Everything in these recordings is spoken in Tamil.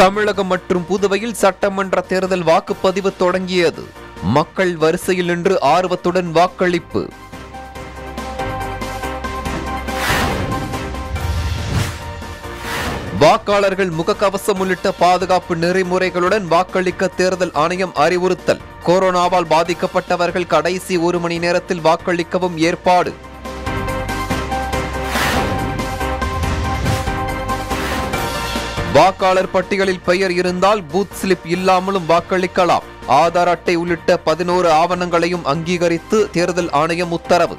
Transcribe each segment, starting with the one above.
தமிழகம் மற்றும் புதுவையில் சட்டமன்ற தேர்தல் வாக்குப்பதிவு தொடங்கியது மக்கள் வரிசையில் நின்று ஆர்வத்துடன் வாக்களிப்பு வாக்காளர்கள் முகக்கவசம் உள்ளிட்ட பாதுகாப்பு நெறிமுறைகளுடன் வாக்களிக்க தேர்தல் ஆணையம் அறிவுறுத்தல் கொரோனாவால் பாதிக்கப்பட்டவர்கள் கடைசி ஒரு மணி நேரத்தில் வாக்களிக்கவும் ஏற்பாடு வாக்காளர் பட்டியலில் பெயர் இருந்தால் பூத் ஸ்லிப் இல்லாமலும் வாக்களிக்கலாம் ஆதார் அட்டை உள்ளிட்ட பதினோரு ஆவணங்களையும் அங்கீகரித்து தேர்தல் ஆணையம் உத்தரவு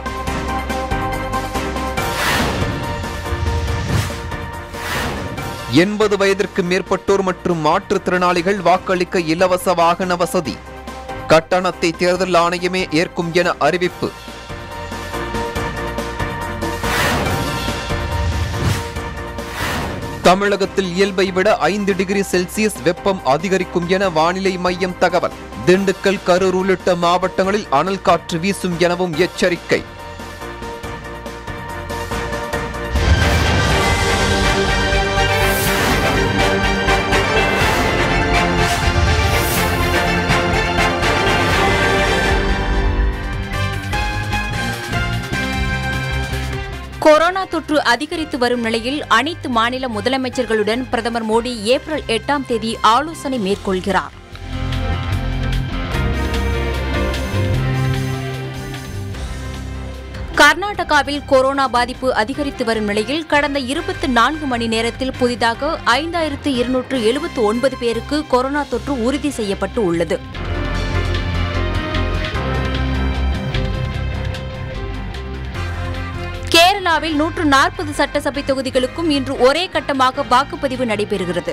எண்பது வயதிற்கு மேற்பட்டோர் மற்றும் மாற்றுத்திறனாளிகள் வாக்களிக்க இலவச வாகன வசதி கட்டணத்தை தேர்தல் ஆணையமே ஏற்கும் என அறிவிப்பு தமிழகத்தில் இயல்பை விட ஐந்து டிகிரி செல்சியஸ் வெப்பம் அதிகரிக்கும் என வானிலை மையம் தகவல் திண்டுக்கல் கரூர் உள்ளிட்ட மாவட்டங்களில் அனல் காற்று வீசும் எனவும் எச்சரிக்கை கொரோனா தொற்று அதிகரித்து வரும் நிலையில் அனைத்து மாநில முதலமைச்சர்களுடன் பிரதமர் மோடி ஏப்ரல் எட்டாம் தேதி ஆலோசனை மேற்கொள்கிறார் கர்நாடகாவில் கொரோனா பாதிப்பு அதிகரித்து வரும் நிலையில் கடந்த இருபத்தி நான்கு மணி நேரத்தில் புதிதாக ஐந்தாயிரத்து இருநூற்று எழுபத்து ஒன்பது பேருக்கு கொரோனா தொற்று உறுதி செய்யப்பட்டு உள்ளது கேரளாவில் நூற்று நாற்பது சட்டசபை தொகுதிகளுக்கும் இன்று ஒரே கட்டமாக வாக்குப்பதிவு நடைபெறுகிறது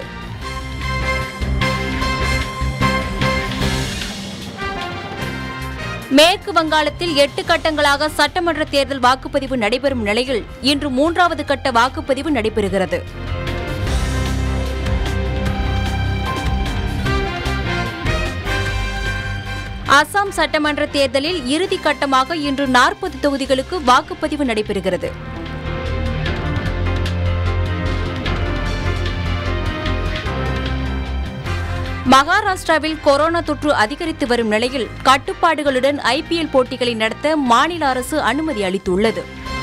மேற்கு வங்காளத்தில் எட்டு கட்டங்களாக சட்டமன்ற தேர்தல் வாக்குப்பதிவு நடைபெறும் நிலையில் இன்று மூன்றாவது கட்ட வாக்குப்பதிவு நடைபெறுகிறது அசாம் சட்டமன்ற தேர்தலில் இறுதி கட்டமாக இன்று நாற்பது தொகுதிகளுக்கு வாக்குப்பதிவு நடைபெறுகிறது மகாராஷ்டிராவில் கொரோனா தொற்று அதிகரித்து வரும் நிலையில் கட்டுப்பாடுகளுடன் ஐபிஎல் போட்டிகளை நடத்த மாநில அரசு அனுமதி அளித்துள்ளது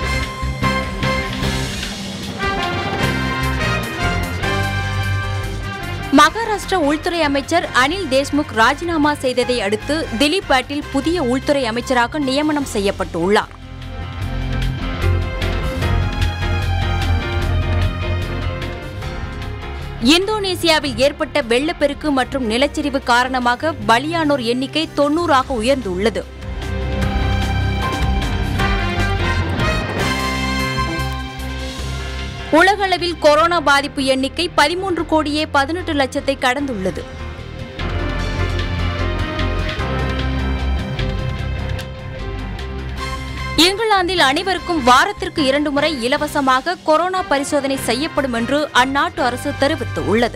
மகாராஷ்டிரா உள்துறை அமைச்சர் அனில் தேஷ்முக் ராஜினாமா செய்ததை அடுத்து திலீப் பாட்டீல் புதிய உள்துறை அமைச்சராக நியமனம் செய்யப்பட்டுள்ளார் இந்தோனேசியாவில் ஏற்பட்ட வெள்ளப்பெருக்கு மற்றும் நிலச்சரிவு காரணமாக பலியானோர் எண்ணிக்கை தொன்னூறாக உயர்ந்துள்ளது உலகளவில் கொரோனா பாதிப்பு எண்ணிக்கை பதிமூன்று கோடியே பதினெட்டு லட்சத்தை கடந்துள்ளது இங்கிலாந்தில் அனைவருக்கும் வாரத்திற்கு இரண்டு முறை இலவசமாக கொரோனா பரிசோதனை செய்யப்படும் என்று அந்நாட்டு அரசு தெரிவித்துள்ளது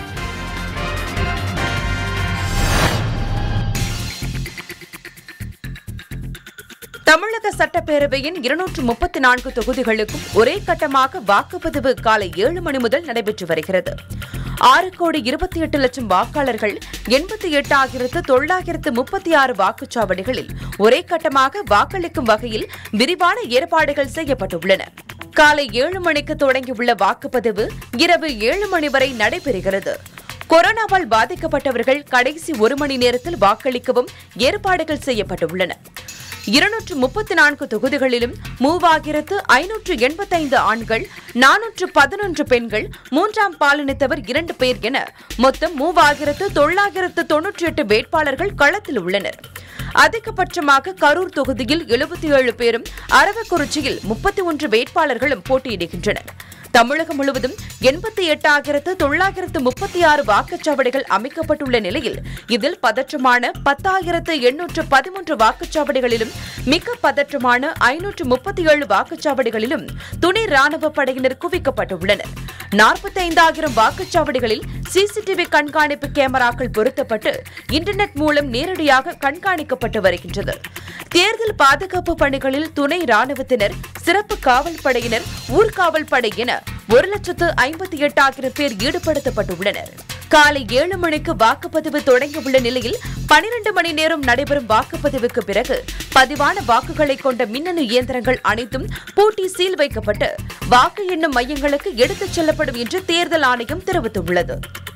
தமிழக சட்டப்பேரவையின் இருநூற்று முப்பத்தி நான்கு தொகுதிகளுக்கும் ஒரே கட்டமாக வாக்குப்பதிவு காலை ஏழு மணி முதல் நடைபெற்று வருகிறது ஆறு கோடி இருபத்தி எட்டு லட்சம் வாக்காளர்கள் எண்பத்தி எட்டாயிரத்து தொள்ளாயிரத்து முப்பத்தி ஆறு வாக்குச்சாவடிகளில் ஒரே கட்டமாக வாக்களிக்கும் வகையில் விரிவான ஏற்பாடுகள் செய்யப்பட்டுள்ளன காலை ஏழு மணிக்கு தொடங்கியுள்ள வாக்குப்பதிவு இரவு ஏழு மணி வரை நடைபெறுகிறது கொரோனாவால் பாதிக்கப்பட்டவர்கள் கடைசி ஒரு மணி நேரத்தில் வாக்களிக்கவும் ஏற்பாடுகள் செய்யப்பட்டுள்ளன இருநூற்று முப்பத்தி நான்கு தொகுதிகளிலும் மூவாயிரத்து ஐநூற்று எண்பத்தைந்து ஆண்கள் நானூற்று பதினொன்று பெண்கள் மூன்றாம் பாலினத்தவர் இரண்டு பேர் என மொத்தம் மூவாயிரத்து தொள்ளாயிரத்து தொன்னூற்றி எட்டு வேட்பாளர்கள் களத்தில் உள்ளனர் அதிகபட்சமாக கரூர் தொகுதியில் எழுபத்தி ஏழு பேரும் அரவக்குறிச்சியில் முப்பத்தி ஒன்று வேட்பாளர்களும் போட்டியிடுகின்றனர் தமிழகம் முழுவதும் எண்பத்தி எட்டாயிரத்து தொள்ளாயிரத்து முப்பத்தி ஆறு வாக்குச்சாவடிகள் அமைக்கப்பட்டுள்ள நிலையில் இதில் பதற்றமான பத்தாயிரத்து எண்ணூற்று பதிமூன்று வாக்குச்சாவடிகளிலும் மிக பதற்றமான ஐநூற்று முப்பத்தி ஏழு வாக்குச்சாவடிகளிலும் துணை ராணுவ படையினர் குவிக்கப்பட்டுள்ளனர் நாற்பத்தைந்தாயிரம் வாக்குச்சாவடிகளில் சிசிடிவி கண்காணிப்பு கேமராக்கள் பொருத்தப்பட்டு இன்டர்நெட் மூலம் நேரடியாக கண்காணிக்கப்பட்டு வருகின்றது தேர்தல் பாதுகாப்பு பணிகளில் துணை ராணுவத்தினர் சிறப்பு காவல் படையினர் ஊர்காவல் படை என ஒரு லட்சத்து ஐம்பத்தி எட்டாயிரம் பேர் ஈடுபடுத்தப்பட்டுள்ளனர் காலை ஏழு மணிக்கு வாக்குப்பதிவு தொடங்கியுள்ள நிலையில் பனிரெண்டு மணி நேரம் நடைபெறும் வாக்குப்பதிவுக்கு பிறகு பதிவான வாக்குகளை கொண்ட மின்னணு இயந்திரங்கள் அனைத்தும் பூட்டி சீல் வைக்கப்பட்டு வாக்கு எண்ணும் மையங்களுக்கு எடுத்துச் செல்லப்படும் என்று தேர்தல் ஆணையம் தெரிவித்துள்ளது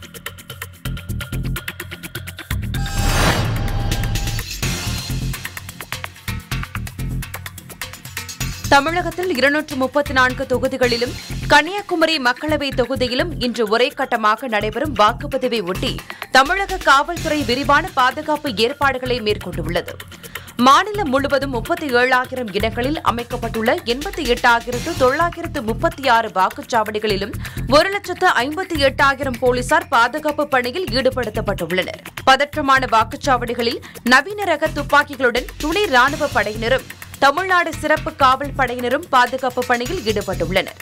தமிழகத்தில் இருநூற்று முப்பத்தி நான்கு தொகுதிகளிலும் கன்னியாகுமரி மக்களவை தொகுதியிலும் இன்று ஒரே கட்டமாக நடைபெறும் வாக்குப்பதிவை ஒட்டி தமிழக காவல்துறை விரிவான பாதுகாப்பு ஏற்பாடுகளை மேற்கொண்டுள்ளது மாநிலம் முழுவதும் முப்பத்தி ஏழாயிரம் இடங்களில் அமைக்கப்பட்டுள்ள எண்பத்தி எட்டாயிரத்து தொள்ளாயிரத்து முப்பத்தி ஆறு வாக்குச்சாவடிகளிலும் ஒரு லட்சத்து ஐம்பத்தி எட்டாயிரம் போலீசார் பாதுகாப்பு பணியில் ஈடுபடுத்தப்பட்டுள்ளனர் பதற்றமான வாக்குச்சாவடிகளில் நவீன ரக துப்பாக்கிகளுடன் துணை ராணுவ படையினரும் தமிழ்நாடு சிறப்பு காவல் படையினரும் பாதுகாப்பு பணியில் ஈடுபட்டுள்ளனர்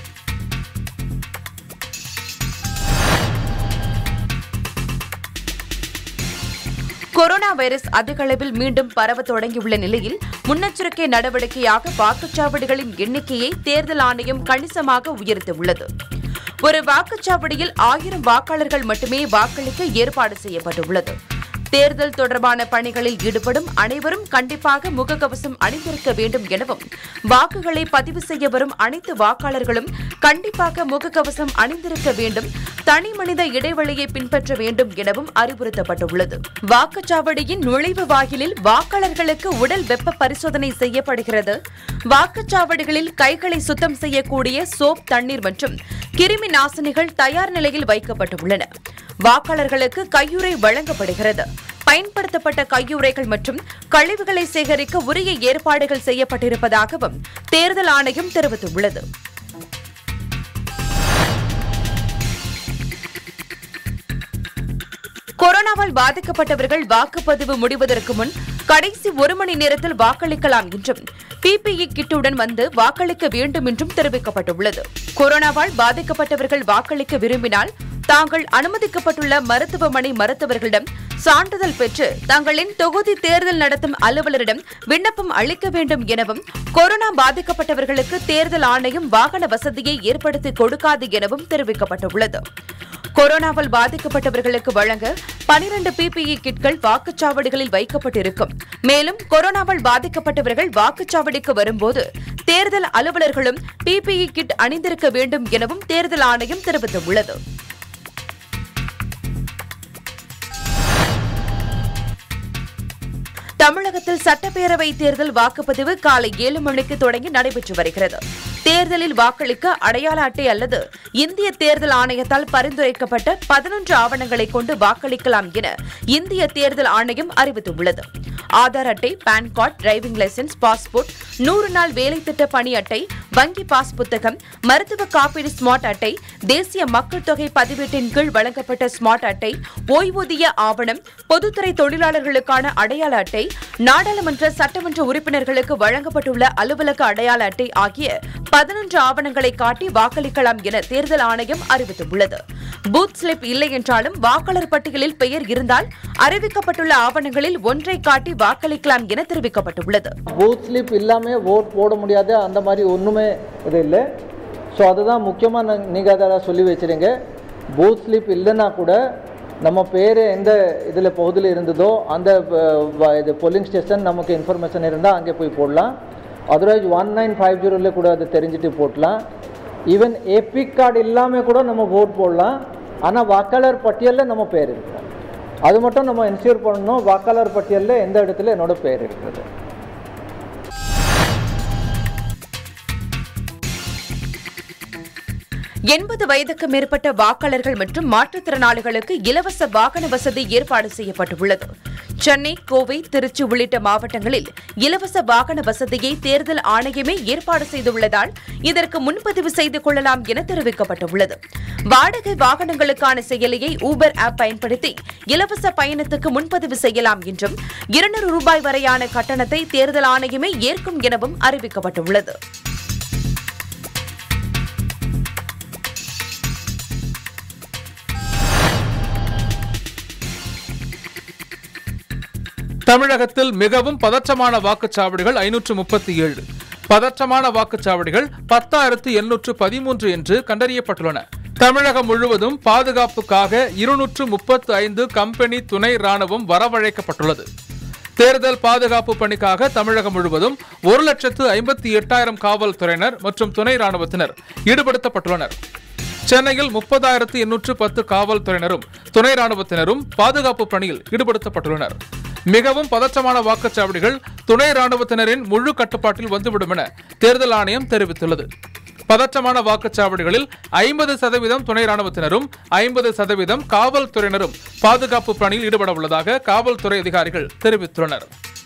கொரோனா வைரஸ் அதிக அளவில் மீண்டும் பரவ தொடங்கியுள்ள நிலையில் முன்னெச்சரிக்கை நடவடிக்கையாக வாக்குச்சாவடிகளின் எண்ணிக்கையை தேர்தல் ஆணையம் கணிசமாக உயர்த்தியுள்ளது ஒரு வாக்குச்சாவடியில் ஆயிரம் வாக்காளர்கள் மட்டுமே வாக்களிக்க ஏற்பாடு செய்யப்பட்டுள்ளது தேர்தல் தொடர்பான பணிகளில் ஈடுபடும் அனைவரும் கண்டிப்பாக முகக்கவசம் அணிந்திருக்க வேண்டும் எனவும் வாக்குகளை பதிவு செய்ய வரும் அனைத்து வாக்காளர்களும் கண்டிப்பாக முகக்கவசம் அணிந்திருக்க வேண்டும் தனி மனித இடைவெளியை பின்பற்ற வேண்டும் எனவும் அறிவுறுத்தப்பட்டுள்ளது வாக்குச்சாவடியின் நுழைவு வாயிலில் வாக்காளர்களுக்கு உடல் வெப்ப பரிசோதனை செய்யப்படுகிறது வாக்குச்சாவடிகளில் கைகளை சுத்தம் செய்யக்கூடிய சோப் தண்ணீர் மற்றும் கிருமி நாசினிகள் தயார் நிலையில் வைக்கப்பட்டுள்ளன வாக்காளர்களுக்கு கையுறை வழங்கப்படுகிறது பயன்படுத்தப்பட்ட கையுறைகள் மற்றும் கழிவுகளை சேகரிக்க உரிய ஏற்பாடுகள் செய்யப்பட்டிருப்பதாகவும் தேர்தல் ஆணையம் தெரிவித்துள்ளது கொரோனாவால் பாதிக்கப்பட்டவர்கள் வாக்குப்பதிவு முடிவதற்கு முன் கடைசி ஒரு மணி நேரத்தில் வாக்களிக்கலாம் என்றும் பிபிஇ கிட்டுடன் வந்து வாக்களிக்க வேண்டும் என்றும் தெரிவிக்கப்பட்டுள்ளது கொரோனாவால் பாதிக்கப்பட்டவர்கள் வாக்களிக்க விரும்பினால் தாங்கள் அனுமதிக்கப்பட்டுள்ள மருத்துவமனை மருத்துவர்களிடம் சான்றிதழ் பெற்று தங்களின் தொகுதி தேர்தல் நடத்தும் அலுவலரிடம் விண்ணப்பம் அளிக்க வேண்டும் எனவும் கொரோனா பாதிக்கப்பட்டவர்களுக்கு தேர்தல் ஆணையம் வாகன வசதியை ஏற்படுத்தி கொடுக்காது எனவும் தெரிவிக்கப்பட்டுள்ளது கொரோனாவால் பாதிக்கப்பட்டவர்களுக்கு வழங்க பனிரண்டு பிபிஇ கிட்கள் வாக்குச்சாவடிகளில் வைக்கப்பட்டிருக்கும் மேலும் கொரோனாவால் பாதிக்கப்பட்டவர்கள் வாக்குச்சாவடிக்கு வரும்போது தேர்தல் அலுவலர்களும் பிபிஇ கிட் அணிந்திருக்க வேண்டும் எனவும் தேர்தல் ஆணையம் தெரிவித்துள்ளது தமிழகத்தில் சட்டப்பேரவை தேர்தல் வாக்குப்பதிவு காலை ஏழு மணிக்கு தொடங்கி நடைபெற்று வருகிறது தேர்தலில் வாக்களிக்க அடையாள அட்டை அல்லது இந்திய தேர்தல் ஆணையத்தால் பரிந்துரைக்கப்பட்ட பதினொன்று ஆவணங்களை கொண்டு வாக்களிக்கலாம் என இந்திய தேர்தல் ஆணையம் அறிவித்துள்ளது ஆதார் அட்டை PAN card driving licence passport நூறு நாள் வேலை திட்ட பணி அட்டை வங்கி பாஸ் புத்தகம் மருத்துவ காப்பீடு ஸ்மார்ட் அட்டை தேசிய மக்கள் தொகை பதிவேட்டின் கீழ் வழங்கப்பட்ட ஸ்மார்ட் அட்டை ஓய்வூதிய ஆவணம் பொதுத்துறை தொழிலாளர்களுக்கான அடையாள அட்டை நாடாளுமன்ற சட்டமன்ற உறுப்பினர்களுக்கு வழங்கப்பட்டுள்ள அலுவலக அடையாள அட்டை ஆகிய பதினொன்று ஆவணங்களை காட்டி வாக்களிக்கலாம் என தேர்தல் ஆணையம் அறிவித்துள்ளது பூத் ஸ்லிப் இல்லை என்றாலும் வாக்காளர் பட்டியலில் பெயர் இருந்தால் அறிவிக்கப்பட்டுள்ள ஆவணங்களில் ஒன்றை காட்டி வாக்களிக்கலாம் என தெரிவிக்கப்பட்டுள்ளது பூத் ஸ்லிப் இல்லாமல் ஓட் போட முடியாது அந்த மாதிரி ஒன்றுமே இது இல்லை ஸோ அதுதான் முக்கியமாக நீங்கள் அதை சொல்லி வச்சுருங்க பூத் ஸ்லிப் இல்லைன்னா கூட நம்ம பேர் எந்த இதில் பகுதியில் இருந்ததோ அந்த அஹ், வ- இது போலிங் ஸ்டேஷன் நமக்கு இன்ஃபர்மேஷன் இருந்தால் அங்கே போய் போடலாம் அதர்வைஸ் ஒன் நைன் ஃபைவ் ஜீரோவில் கூட அதை தெரிஞ்சுட்டு போடலாம் ஈவன் எபிக் கார்டு இல்லாமல் கூட நம்ம ஓட் போடலாம் ஆனால் வாக்காளர் பட்டியலில் நம்ம பேர் இருக்கணும் அது மட்டும் நம்ம என்ஷூர் பண்ணணும் வாக்காளர் பட்டியலில் எந்த இடத்துல என்னோட பேர் இருக்கிறது எண்பது வயதுக்கு மேற்பட்ட வாக்காளர்கள் மற்றும் மாற்றுத்திறனாளிகளுக்கு இலவச வாகன வசதி ஏற்பாடு செய்யப்பட்டுள்ளது சென்னை கோவை திருச்சி உள்ளிட்ட மாவட்டங்களில் இலவச வாகன வசதியை தேர்தல் ஆணையமே ஏற்பாடு செய்துள்ளதால் இதற்கு முன்பதிவு செய்து கொள்ளலாம் என தெரிவிக்கப்பட்டுள்ளது வாடகை வாகனங்களுக்கான செயலியை ஊபர் ஆப் பயன்படுத்தி இலவச பயணத்துக்கு முன்பதிவு செய்யலாம் என்றும் இருநூறு ரூபாய் வரையான கட்டணத்தை தேர்தல் ஆணையமே ஏற்கும் எனவும் அறிவிக்கப்பட்டுள்ளது தமிழகத்தில் மிகவும் பதற்றமான வாக்குச்சாவடிகள் ஐநூற்று முப்பத்தி ஏழு பதற்றமான வாக்குச்சாவடிகள் பத்தாயிரத்து எண்ணூற்று பதிமூன்று என்று கண்டறியப்பட்டுள்ளன தமிழகம் முழுவதும் பாதுகாப்புக்காக இருநூற்று முப்பத்து ஐந்து கம்பெனி துணை ராணுவம் வரவழைக்கப்பட்டுள்ளது தேர்தல் பாதுகாப்பு பணிக்காக தமிழகம் முழுவதும் ஒரு லட்சத்து ஐம்பத்தி எட்டாயிரம் காவல்துறையினர் மற்றும் துணை ராணுவத்தினர் ஈடுபடுத்தப்பட்டுள்ளனர் சென்னையில் முப்பதாயிரத்து எண்ணூற்று பத்து காவல்துறையினரும் துணை ராணுவத்தினரும் பாதுகாப்பு பணியில் ஈடுபடுத்தப்பட்டுள்ளனர் மிகவும் பதற்றமான வாக்குச்சாவடிகள் துணை ராணுவத்தினரின் முழு கட்டுப்பாட்டில் வந்துவிடும் என தேர்தல் ஆணையம் தெரிவித்துள்ளது பதற்றமான வாக்குச்சாவடிகளில் ஐம்பது சதவீதம் துணை ராணுவத்தினரும் ஐம்பது சதவீதம் காவல்துறையினரும் பாதுகாப்பு பணியில் ஈடுபட உள்ளதாக காவல்துறை அதிகாரிகள் தெரிவித்துள்ளனர்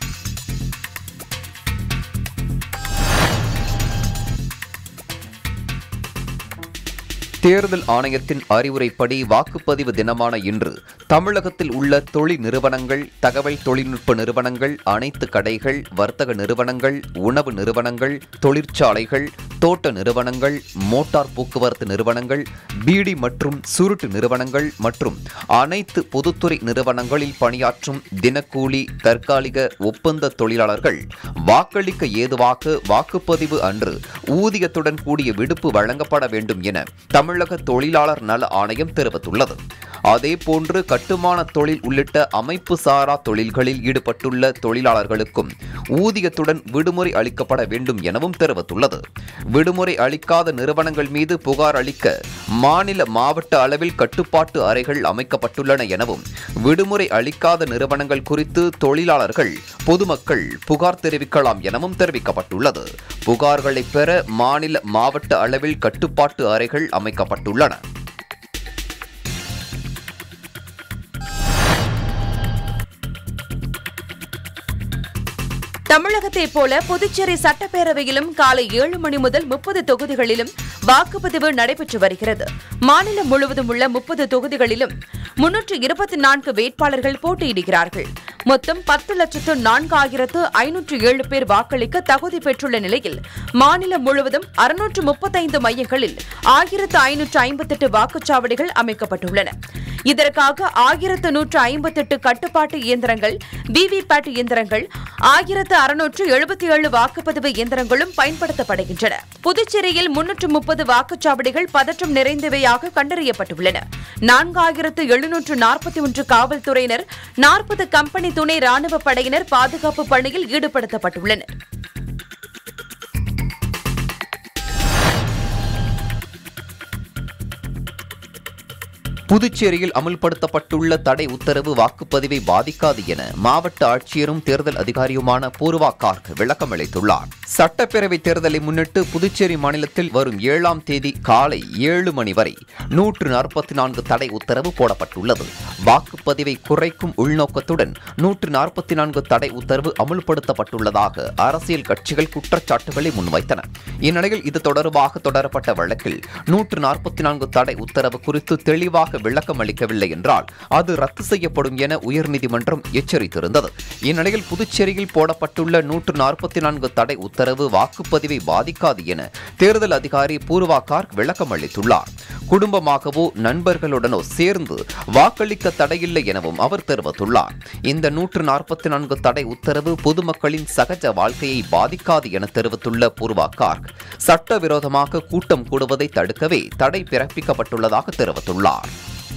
தேர்தல் ஆணையத்தின் அறிவுரைப்படி வாக்குப்பதிவு தினமான இன்று தமிழகத்தில் உள்ள தொழில் நிறுவனங்கள் தகவல் தொழில்நுட்ப நிறுவனங்கள் அனைத்து கடைகள் வர்த்தக நிறுவனங்கள் உணவு நிறுவனங்கள் தொழிற்சாலைகள் தோட்ட நிறுவனங்கள் மோட்டார் போக்குவரத்து நிறுவனங்கள் பீடி மற்றும் சுருட்டு நிறுவனங்கள் மற்றும் அனைத்து பொதுத்துறை நிறுவனங்களில் பணியாற்றும் தினக்கூலி தற்காலிக ஒப்பந்த தொழிலாளர்கள் வாக்களிக்க ஏதுவாக வாக்குப்பதிவு அன்று ஊதியத்துடன் கூடிய விடுப்பு வழங்கப்பட வேண்டும் என தமிழக தொழிலாளர் நல ஆணையம் தெரிவித்துள்ளது அதேபோன்று கட்டுமான தொழில் உள்ளிட்ட அமைப்பு சாரா தொழில்களில் ஈடுபட்டுள்ள தொழிலாளர்களுக்கும் ஊதியத்துடன் விடுமுறை அளிக்கப்பட வேண்டும் எனவும் தெரிவித்துள்ளது விடுமுறை அளிக்காத நிறுவனங்கள் மீது புகார் அளிக்க மாநில மாவட்ட அளவில் கட்டுப்பாட்டு அறைகள் அமைக்கப்பட்டுள்ளன எனவும் விடுமுறை அளிக்காத நிறுவனங்கள் குறித்து தொழிலாளர்கள் பொதுமக்கள் புகார் தெரிவிக்கலாம் எனவும் தெரிவிக்கப்பட்டுள்ளது புகார்களை பெற மாநில மாவட்ட அளவில் கட்டுப்பாட்டு அறைகள் அமைக்கப்பட்டுள்ளன தமிழகத்தைப் போல புதுச்சேரி சட்டப்பேரவையிலும் காலை ஏழு மணி முதல் முப்பது தொகுதிகளிலும் வாக்குப்பதிவு நடைபெற்று வருகிறது மாநிலம் முழுவதும் உள்ள முப்பது தொகுதிகளிலும் முன்னூற்று இருபத்தி நான்கு வேட்பாளர்கள் போட்டியிடுகிறார்கள் மொத்தம் பத்து லட்சத்து நான்காயிரத்து ஐநூற்று ஏழு பேர் வாக்களிக்க தகுதி பெற்றுள்ள நிலையில் மாநிலம் முழுவதும் அறுநூற்று முப்பத்தைந்து மையங்களில் ஆயிரத்து ஐநூற்று ஐம்பத்தெட்டு வாக்குச்சாவடிகள் அமைக்கப்பட்டுள்ளன இதற்காக ஆயிரத்து நூற்று ஐம்பத்தெட்டு கட்டுப்பாட்டு இயந்திரங்கள் விவிபேட் இயந்திரங்கள் ஆயிரத்து அறுநூற்று எழுபத்தி ஏழு வாக்குப்பதிவு இயந்திரங்களும் பயன்படுத்தப்படுகின்றன புதுச்சேரியில் முன்னூற்று முப்பது வாக்குச்சாவடிகள் பதற்றம் நிறைந்தவையாக கண்டறியப்பட்டுள்ளன நான்காயிரத்து எழுநூற்று நாற்பத்தி ஒன்று காவல்துறையினர் நாற்பது கம்பெனி துணை ராணுவ படையினர் பாதுகாப்பு பணியில் ஈடுபடுத்தப்பட்டுள்ளனர் புதுச்சேரியில் அமுல்படுத்தப்பட்டுள்ள தடை உத்தரவு வாக்குப்பதிவை பாதிக்காது என மாவட்ட ஆட்சியரும் தேர்தல் அதிகாரியுமான பூர்வா கார்க் விளக்கம் அளித்துள்ளார் சட்டப்பேரவை தேர்தலை முன்னிட்டு புதுச்சேரி மாநிலத்தில் வரும் ஏழாம் தேதி காலை ஏழு மணி வரை நூற்று நாற்பத்தி நான்கு தடை உத்தரவு போடப்பட்டுள்ளது வாக்குப்பதிவை குறைக்கும் உள்நோக்கத்துடன் நூற்று நாற்பத்தி நான்கு தடை உத்தரவு அமுல்படுத்தப்பட்டுள்ளதாக அரசியல் கட்சிகள் குற்றச்சாட்டுகளை முன்வைத்தன இந்நிலையில் இது தொடர்பாக தொடரப்பட்ட வழக்கில் நூற்று நாற்பத்தி நான்கு தடை உத்தரவு குறித்து தெளிவாக விளக்கம் அளிக்கவில்லை என்றால் அது ரத்து செய்யப்படும் என உயர்நீதிமன்றம் எச்சரித்திருந்தது இந்நிலையில் புதுச்சேரியில் போடப்பட்டுள்ள நூற்று நாற்பத்தி நான்கு தடை உத்தரவு வாக்குப்பதிவை பாதிக்காது என தேர்தல் அதிகாரி பூர்வா கார்க் விளக்கம் அளித்துள்ளார் குடும்பமாகவோ நண்பர்களுடனோ சேர்ந்து வாக்களிக்க தடையில்லை எனவும் அவர் தெரிவித்துள்ளார் இந்த நூற்று நாற்பத்தி நான்கு தடை உத்தரவு பொதுமக்களின் சகஜ வாழ்க்கையை பாதிக்காது என தெரிவித்துள்ள பூர்வா கார்க் சட்டவிரோதமாக கூட்டம் கூடுவதை தடுக்கவே தடை பிறப்பிக்கப்பட்டுள்ளதாக தெரிவித்துள்ளார்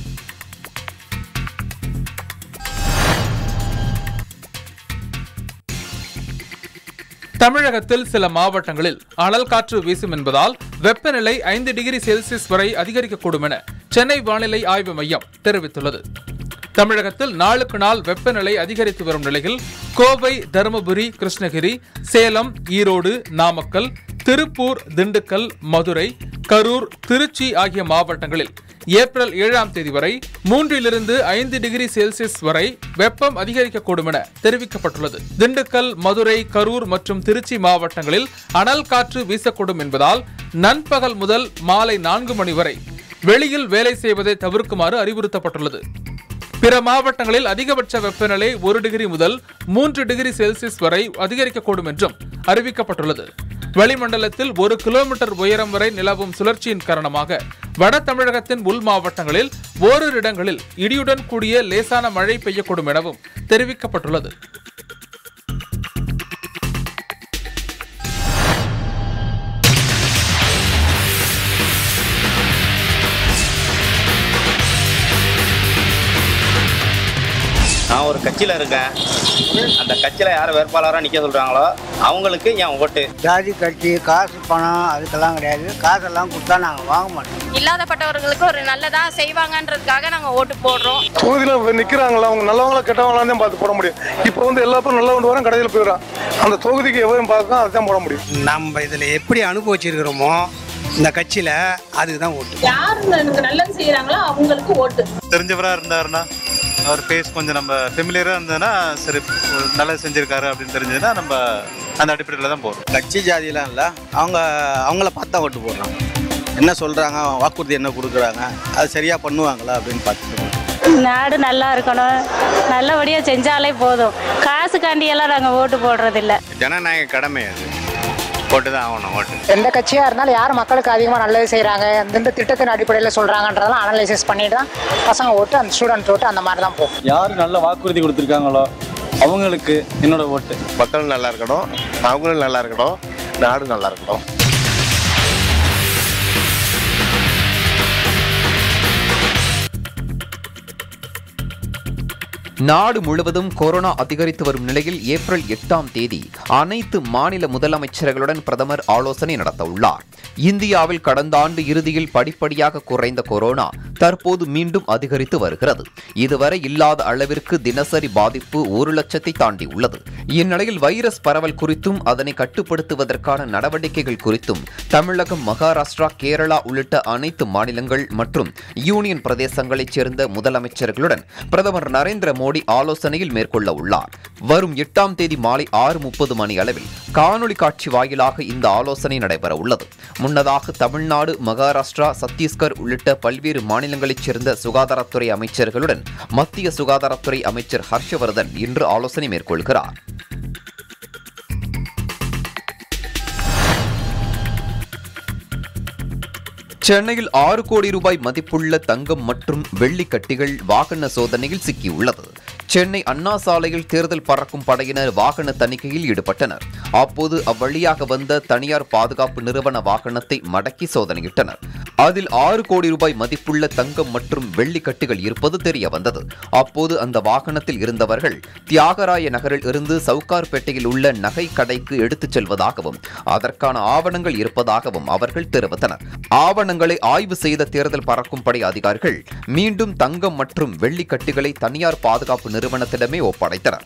தமிழகத்தில் சில மாவட்டங்களில் அனல் காற்று வீசும் என்பதால் வெப்பநிலை ஐந்து டிகிரி செல்சியஸ் வரை அதிகரிக்கக்கூடும் என சென்னை வானிலை ஆய்வு மையம் தெரிவித்துள்ளது தமிழகத்தில் நாளுக்கு நாள் வெப்பநிலை அதிகரித்து வரும் நிலையில் கோவை தருமபுரி கிருஷ்ணகிரி சேலம் ஈரோடு நாமக்கல் திருப்பூர் திண்டுக்கல் மதுரை கரூர் திருச்சி ஆகிய மாவட்டங்களில் ஏப்ரல் ஏழாம் தேதி வரை மூன்றிலிருந்து ஐந்து டிகிரி செல்சியஸ் வரை வெப்பம் அதிகரிக்கக்கூடும் என தெரிவிக்கப்பட்டுள்ளது திண்டுக்கல் மதுரை கரூர் மற்றும் திருச்சி மாவட்டங்களில் அனல் காற்று வீசக்கூடும் என்பதால் நண்பகல் முதல் மாலை நான்கு மணி வரை வெளியில் வேலை செய்வதை தவிர்க்குமாறு அறிவுறுத்தப்பட்டுள்ளது பிற மாவட்டங்களில் அதிகபட்ச வெப்பநிலை ஒரு டிகிரி முதல் மூன்று டிகிரி செல்சியஸ் வரை அதிகரிக்கக்கூடும் என்றும் அறிவிக்கப்பட்டுள்ளது வளிமண்டலத்தில் ஒரு கிலோமீட்டர் உயரம் வரை நிலவும் சுழற்சியின் காரணமாக வட தமிழகத்தின் உள் மாவட்டங்களில் ஓரிரு இடங்களில் இடியுடன் கூடிய லேசான மழை பெய்யக்கூடும் எனவும் தெரிவிக்கப்பட்டுள்ளது நான் ஒரு கட்சியில் இருக்கேன் அந்த கட்சியில் யார் வேட்பாளராக நிற்க சொல்கிறாங்களோ அவங்களுக்கு என் ஓட்டு ஜாதி கட்சி காசு பணம் அதுக்கெல்லாம் கிடையாது காசெல்லாம் கொடுத்தா நாங்கள் வாங்க மாட்டோம் இல்லாதப்பட்டவர்களுக்கு ஒரு நல்லதா செய்வாங்கன்றதுக்காக நாங்க ஓட்டு போடுறோம் தொகுதியில் நிற்கிறாங்களா அவங்க நல்லவங்களா கெட்டவங்களா தான் பார்த்து போட முடியும் இப்போ வந்து எல்லா பேரும் நல்ல கொண்டு வரோம் கடையில் போயிடுறான் அந்த தொகுதிக்கு எவரும் பார்க்க அதுதான் போட முடியும் நம்ம இதில் எப்படி அனுபவிச்சிருக்கிறோமோ இந்த கட்சியில் அதுக்கு தான் ஓட்டு யார் எனக்கு நல்லது செய்யறாங்களோ அவங்களுக்கு ஓட்டு தெரிஞ்சவராக இருந்தாருன்னா அவர் ஃபேஸ் கொஞ்சம் நம்ம ஃபெமிலியராக இருந்ததுன்னா சரி ஒரு நல்லது செஞ்சிருக்காரு அப்படின்னு தெரிஞ்சதுன்னா நம்ம அந்த அடிப்படையில் தான் போகிறோம் கட்சி ஜாதிலாம் இல்லை அவங்க அவங்கள பார்த்து தான் ஓட்டு போடுறாங்க என்ன சொல்கிறாங்க வாக்குறுதி என்ன கொடுக்குறாங்க அது சரியாக பண்ணுவாங்களா அப்படின்னு பார்த்துட்டு நாடு நல்லா இருக்கணும் நல்லபடியா செஞ்சாலே போதும் காசுக்காண்டி எல்லாம் நாங்க ஓட்டு போடுறதில்ல ஜனநாயக கடமை அது போட்டு தான் ஆகணும் ஓட்டு எந்த கட்சியாக இருந்தாலும் யார் மக்களுக்கு அதிகமாக நல்லது செய்கிறாங்க எந்தெந்த திட்டத்தின் அடிப்படையில் சொல்கிறாங்கன்றதெல்லாம் அனலைசிஸ் பண்ணிட்டு தான் பசங்க ஓட்டு அந்த ஸ்டூடெண்ட் ஓட்டு அந்த மாதிரி தான் போகும் யார் நல்ல வாக்குறுதி கொடுத்துருக்காங்களோ அவங்களுக்கு என்னோட ஓட்டு மக்கள் நல்லா இருக்கணும் அவங்களும் நல்லா இருக்கணும் நாடும் நல்லா இருக்கணும் நாடு முழுவதும் கொரோனா அதிகரித்து வரும் நிலையில் ஏப்ரல் எட்டாம் தேதி அனைத்து மாநில முதலமைச்சர்களுடன் பிரதமர் ஆலோசனை நடத்த உள்ளார் இந்தியாவில் கடந்த ஆண்டு இறுதியில் படிப்படியாக குறைந்த கொரோனா தற்போது மீண்டும் அதிகரித்து வருகிறது இதுவரை இல்லாத அளவிற்கு தினசரி பாதிப்பு ஒரு லட்சத்தை தாண்டி உள்ளது இந்நிலையில் வைரஸ் பரவல் குறித்தும் அதனை கட்டுப்படுத்துவதற்கான நடவடிக்கைகள் குறித்தும் தமிழகம் மகாராஷ்டிரா கேரளா உள்ளிட்ட அனைத்து மாநிலங்கள் மற்றும் யூனியன் பிரதேசங்களைச் சேர்ந்த முதலமைச்சர்களுடன் பிரதமர் நரேந்திர மோடி ஆலோசனையில் மேற்கொள்ள உள்ளார் வரும் எட்டாம் தேதி மாலை ஆறு முப்பது மணி அளவில் காணொலி காட்சி வாயிலாக இந்த ஆலோசனை நடைபெற உள்ளது முன்னதாக தமிழ்நாடு மகாராஷ்டிரா சத்தீஸ்கர் உள்ளிட்ட பல்வேறு மாநிலங்களைச் சேர்ந்த சுகாதாரத்துறை அமைச்சர்களுடன் மத்திய சுகாதாரத்துறை அமைச்சர் ஹர்ஷவர்தன் இன்று ஆலோசனை மேற்கொள்கிறார் சென்னையில் ஆறு கோடி ரூபாய் மதிப்புள்ள தங்கம் மற்றும் வெள்ளி கட்டிகள் வாகன சோதனையில் சிக்கியுள்ளது சென்னை அண்ணா சாலையில் தேர்தல் பறக்கும் படையினர் வாகன தணிக்கையில் ஈடுபட்டனர் அப்போது அவ்வழியாக வந்த தனியார் பாதுகாப்பு நிறுவன வாகனத்தை மடக்கி சோதனையிட்டனர் அதில் ஆறு கோடி ரூபாய் மதிப்புள்ள தங்கம் மற்றும் வெள்ளி கட்டிகள் இருப்பது தெரிய வந்தது அப்போது அந்த வாகனத்தில் இருந்தவர்கள் தியாகராய நகரில் இருந்து சவுகார்பேட்டையில் உள்ள நகை கடைக்கு எடுத்துச் செல்வதாகவும் அதற்கான ஆவணங்கள் இருப்பதாகவும் அவர்கள் தெரிவித்தனர் ஆவணங்களை ஆய்வு செய்த தேர்தல் பறக்கும் படை அதிகாரிகள் மீண்டும் தங்கம் மற்றும் வெள்ளி கட்டிகளை தனியார் பாதுகாப்பு நிறுவனத்திடமே ஒப்படைத்தனர்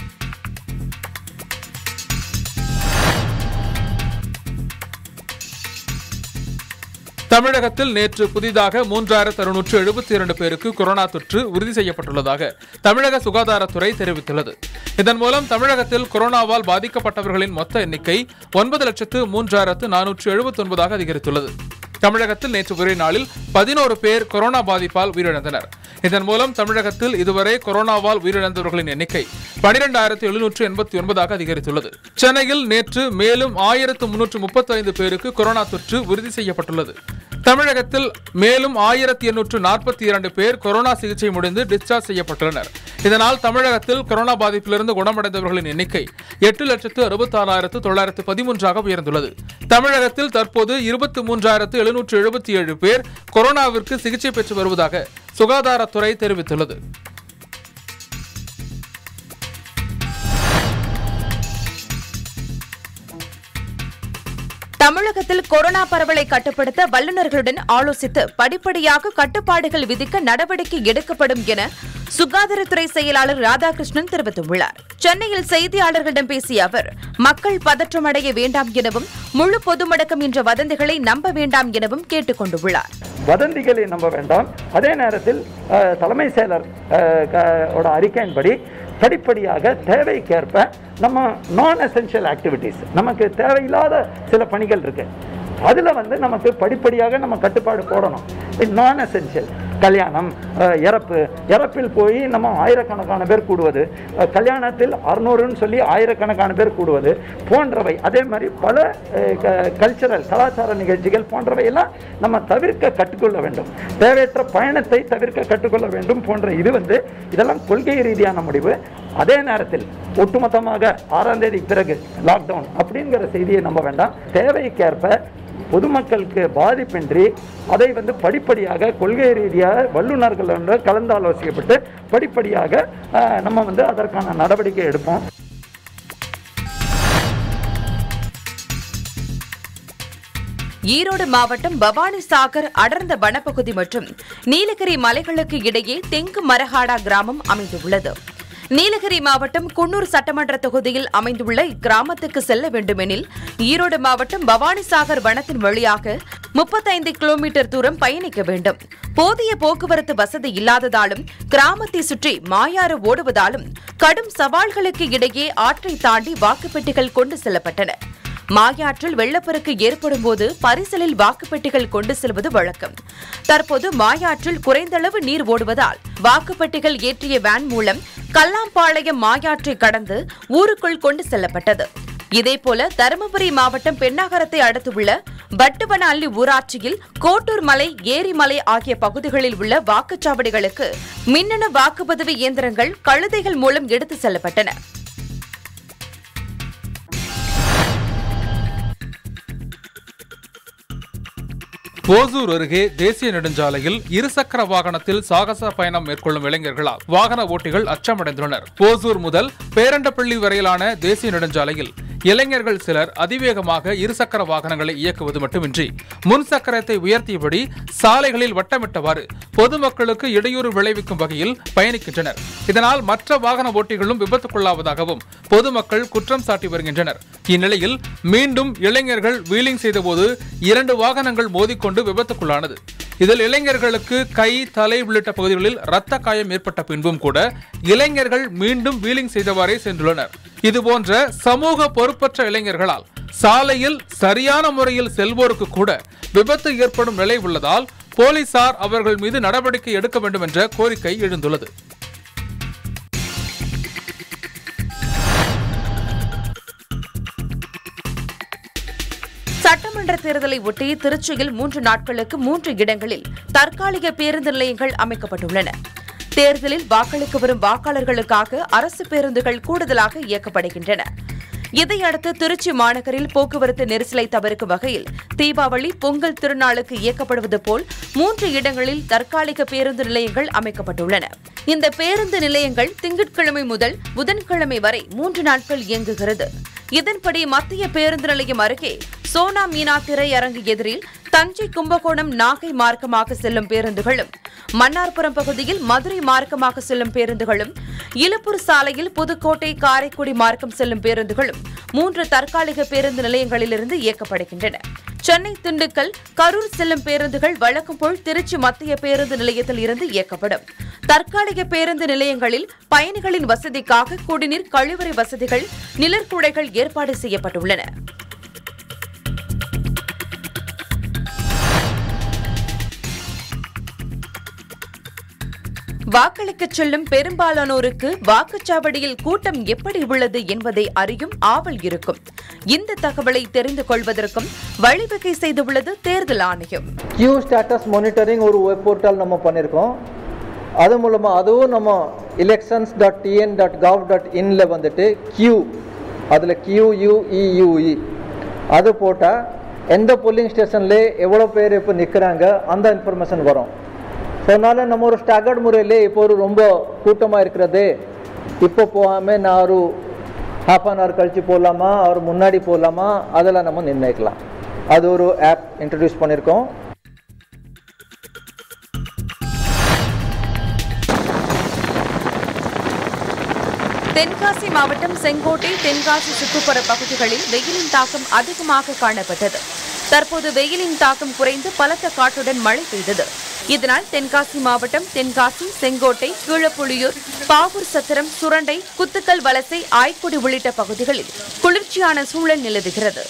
தமிழகத்தில் நேற்று புதிதாக மூன்றாயிரத்து அறுநூற்று எழுபத்தி இரண்டு பேருக்கு கொரோனா தொற்று உறுதி செய்யப்பட்டுள்ளதாக தமிழக சுகாதாரத்துறை தெரிவித்துள்ளது இதன் மூலம் தமிழகத்தில் கொரோனாவால் பாதிக்கப்பட்டவர்களின் மொத்த எண்ணிக்கை ஒன்பது லட்சத்து மூன்றாயிரத்து நானூற்று எழுபத்தி ஒன்பதாக அதிகரித்துள்ளது தமிழகத்தில் நேற்று ஒரே நாளில் பதினோரு பேர் கொரோனா பாதிப்பால் உயிரிழந்தனர் இதன் மூலம் தமிழகத்தில் இதுவரை கொரோனாவால் உயிரிழந்தவர்களின் எண்ணிக்கை பனிரெண்டாயிரத்து எழுநூற்று எண்பத்தி ஒன்பதாக அதிகரித்துள்ளது சென்னையில் நேற்று மேலும் ஆயிரத்து முன்னூற்று முப்பத்தி ஐந்து பேருக்கு கொரோனா தொற்று உறுதி செய்யப்பட்டுள்ளது தமிழகத்தில் மேலும் ஆயிரத்தி எண்ணூற்று நாற்பத்தி இரண்டு பேர் கொரோனா சிகிச்சை முடிந்து டிஸ்சார்ஜ் செய்யப்பட்டுள்ளனர் இதனால் தமிழகத்தில் கொரோனா பாதிப்பிலிருந்து குணமடைந்தவர்களின் எண்ணிக்கை எட்டு லட்சத்து அறுபத்தாறாயிரத்து தொள்ளாயிரத்து பதிமூன்றாக உயர்ந்துள்ளது தமிழகத்தில் தற்போது இருபத்தி மூன்றாயிரத்து எழுநூற்று எழுபத்தி ஏழு பேர் கொரோனாவிற்கு சிகிச்சை பெற்று வருவதாக சுகாதாரத்துறை தெரிவித்துள்ளது தமிழகத்தில் கொரோனா பரவலை கட்டுப்படுத்த வல்லுநர்களுடன் ஆலோசித்து படிப்படியாக கட்டுப்பாடுகள் விதிக்க நடவடிக்கை எடுக்கப்படும் என சுகாதாரத்துறை செயலாளர் ராதாகிருஷ்ணன் தெரிவித்துள்ளார் சென்னையில் செய்தியாளர்களிடம் பேசிய அவர் மக்கள் பதற்றமடைய வேண்டாம் எனவும் முழு பொது முடக்கம் என்ற வதந்திகளை நம்ப வேண்டாம் எனவும் கேட்டுக் கொண்டுள்ளார் வதந்திகளை நம்ப வேண்டாம் அதே நேரத்தில் அஹ், தலைமை செயலர் அஹ், க- ஓட அறிக்கையின்படி படிப்படியாக தேவைக்கேற்ப நம்ம நான் எசென்ஷியல் ஆக்டிவிட்டீஸ் நமக்கு தேவையில்லாத சில பணிகள் இருக்கு அதில் வந்து நமக்கு படிப்படியாக நம்ம கட்டுப்பாடு போடணும் நான் எசென்ஷியல் கல்யாணம் அஹ், இறப்பு இறப்பில் போய் நம்ம ஆயிரக்கணக்கான பேர் கூடுவது அஹ், கல்யாணத்தில் அறுநூறுன்னு சொல்லி ஆயிரக்கணக்கான பேர் கூடுவது போன்றவை அதே மாதிரி பல கல்ச்சரல் கலாச்சார நிகழ்ச்சிகள் போன்றவை எல்லாம் நம்ம தவிர்க்க கற்றுக்கொள்ள வேண்டும் தேவையற்ற பயணத்தை தவிர்க்க கற்றுக்கொள்ள வேண்டும் போன்ற இது வந்து இதெல்லாம் கொள்கை ரீதியான முடிவு அதே நேரத்தில் ஒட்டுமொத்தமாக ஆறாம் தேதி பிறகு லாக்டவுன் அப்படிங்கிற செய்தியை நம்ப வேண்டாம் தேவைக்கேற்ப பொதுமக்களுக்கு பாதிப்பின்றி அதை வந்து படிப்படியாக கொள்கை ரீதியாக வல்லுநர்களோட கலந்தாலோசிக்கப்பட்டு படிப்படியாக அஹ், நம்ம வந்து அதற்கான நடவடிக்கை எடுப்போம் ஈரோடு மாவட்டம் பவானி சாகர் அடர்ந்த வனப்பகுதி மற்றும் நீலகிரி மலைகளுக்கு இடையே தெங்கு மரஹாடா கிராமம் அமைந்துள்ளது நீலகிரி மாவட்டம் குன்னூர் சட்டமன்ற தொகுதியில் அமைந்துள்ள இக்கிராமத்துக்கு செல்ல வேண்டுமெனில் ஈரோடு மாவட்டம் பவானி சாகர் வனத்தின் வழியாக முப்பத்தைந்து கிலோமீட்டர் தூரம் பயணிக்க வேண்டும் போதிய போக்குவரத்து வசதி இல்லாததாலும் கிராமத்தை சுற்றி மாயாறு ஓடுவதாலும் கடும் சவால்களுக்கு இடையே ஆற்றை தாண்டி வாக்குப்பெட்டிகள் கொண்டு செல்லப்பட்டன மாயாற்றில் வெள்ளப்பெருக்கு ஏற்படும் போது பரிசலில் வாக்குப்பெட்டிகள் கொண்டு செல்வது வழக்கம் தற்போது மாயாற்றில் குறைந்தளவு நீர் ஓடுவதால் வாக்குப்பெட்டிகள் ஏற்றிய வேன் மூலம் கல்லாம்பாளையம் மாயாற்றை கடந்து ஊருக்குள் கொண்டு செல்லப்பட்டது இதேபோல தருமபுரி மாவட்டம் பெண்ணாகரத்தை அடுத்துள்ள பட்டுவன அள்ளி ஊராட்சியில் கோட்டூர் மலை ஏரிமலை ஆகிய பகுதிகளில் உள்ள வாக்குச்சாவடிகளுக்கு மின்னணு வாக்குப்பதிவு இயந்திரங்கள் கழுதைகள் மூலம் எடுத்து செல்லப்பட்டன ஓசூர் அருகே தேசிய நெடுஞ்சாலையில் இருசக்கர வாகனத்தில் சாகச பயணம் மேற்கொள்ளும் இளைஞர்களால் வாகன ஓட்டிகள் அச்சமடைந்துள்ளனர் ஓசூர் முதல் பேரண்டப்பள்ளி வரையிலான தேசிய நெடுஞ்சாலையில் இளைஞர்கள் சிலர் அதிவேகமாக இருசக்கர வாகனங்களை இயக்குவது மட்டுமின்றி முன் சக்கரத்தை உயர்த்தியபடி சாலைகளில் வட்டமிட்டவாறு பொதுமக்களுக்கு இடையூறு விளைவிக்கும் வகையில் பயணிக்கின்றனர் இதனால் மற்ற வாகன ஓட்டிகளும் விபத்துக்குள்ளாவதாகவும் பொதுமக்கள் குற்றம் சாட்டி வருகின்றனர் இந்நிலையில் மீண்டும் இளைஞர்கள் வீலிங் செய்தபோது இரண்டு வாகனங்கள் மோதிக்கொண்டு விபத்துக்குள்ளானது இதில் இளைஞர்களுக்கு கை தலை உள்ளிட்ட பகுதிகளில் இரத்த காயம் ஏற்பட்ட பின்பும் கூட இளைஞர்கள் மீண்டும் வீலிங் செய்தவாறே சென்றுள்ளனர் இதுபோன்ற சமூக பொறுப்பற்ற இளைஞர்களால் சாலையில் சரியான முறையில் செல்வோருக்கு கூட விபத்து ஏற்படும் நிலை உள்ளதால் போலீசார் அவர்கள் மீது நடவடிக்கை எடுக்க வேண்டும் என்ற கோரிக்கை எழுந்துள்ளது சட்டமன்ற தேர்தலை ஒட்டி திருச்சியில் மூன்று நாட்களுக்கு மூன்று இடங்களில் தற்காலிக பேருந்து நிலையங்கள் அமைக்கப்பட்டுள்ளன தேர்தலில் வாக்களிக்க வரும் வாக்காளர்களுக்காக அரசு பேருந்துகள் கூடுதலாக இயக்கப்படுகின்றன இதையடுத்து திருச்சி மாநகரில் போக்குவரத்து நெரிசலை தவிர்க்கும் வகையில் தீபாவளி பொங்கல் திருநாளுக்கு இயக்கப்படுவது போல் மூன்று இடங்களில் தற்காலிக பேருந்து நிலையங்கள் அமைக்கப்பட்டுள்ளன இந்த பேருந்து நிலையங்கள் திங்கட்கிழமை முதல் புதன்கிழமை வரை மூன்று நாட்கள் இயங்குகிறது இதன்படி மத்திய பேருந்து நிலையம் அருகே சோனா மீனா திரையரங்கு எதிரில் தஞ்சை கும்பகோணம் நாகை மார்க்கமாக செல்லும் பேருந்துகளும் மன்னார்புரம் பகுதியில் மதுரை மார்க்கமாக செல்லும் பேருந்துகளும் இலுப்பூர் சாலையில் புதுக்கோட்டை காரைக்குடி மார்க்கம் செல்லும் பேருந்துகளும் மூன்று தற்காலிக பேருந்து நிலையங்களிலிருந்து இயக்கப்படுகின்றன சென்னை திண்டுக்கல் கரூர் செல்லும் பேருந்துகள் வழக்கம் போல் திருச்சி மத்திய பேருந்து நிலையத்தில் இருந்து இயக்கப்படும் தற்காலிக பேருந்து நிலையங்களில் பயணிகளின் வசதிக்காக குடிநீர் கழிவறை வசதிகள் நிழற்குடைகள் ஏற்பாடு செய்யப்பட்டுள்ளன வாக்களிக்கச் செல்லும் பெரும்பாலானோருக்கு வாக்குச்சாவடியில் கூட்டம் எப்படி உள்ளது என்பதை அறியும் ஆவல் இருக்கும் இந்த தகவலை தெரிந்து கொள்வதற்கும் வழிவகை செய்துள்ளது தேர்தல் ஆணையம் கியூ ஸ்டேட்டஸ் மானிட்டரிங் ஒரு வெப் போர்ட்டல் நம்ம பண்ணியிருக்கோம் அது மூலமாக அதுவும் நம்ம elections dot TN dot gov dot இன்ல வந்துட்டு கியூ அதில் கியூயூஇயூஇ அது போட்டால் எந்த போலிங் ஸ்டேஷன்ல எவ்வளோ பேர் இப்போ நிற்கிறாங்க அந்த இன்ஃபர்மேஷன் வரும் ஸோ அதனால நம்ம ஒரு ஸ்டாகர்ட் முறையில் இப்போ ஒரு ரொம்ப கூட்டமாக இருக்கிறது இப்போ போகாமல் நான் ஒரு ஹாஃப் அன் ஹவர் கழித்து போகலாமா அவர் முன்னாடி போகலாமா அதெல்லாம் நம்ம நிர்ணயிக்கலாம் அது ஒரு ஆப் இன்ட்ரடியூஸ் பண்ணியிருக்கோம் தென்காசி மாவட்டம் செங்கோட்டை தென்காசி சுற்றுப்புற பகுதிகளில் வெயிலின் தாக்கம் அதிகமாக காணப்பட்டது தற்போது வெயிலின் தாக்கம் குறைந்து பலத்த காற்றுடன் மழை பெய்தது இதனால் தென்காசி மாவட்டம் தென்காசி செங்கோட்டை கீழப்புலியூர் பாவூர் சத்திரம் சுரண்டை குத்துக்கல் வலசை ஆய்க்குடி உள்ளிட்ட பகுதிகளில் குளிர்ச்சியான சூழல் நிலவுகிறது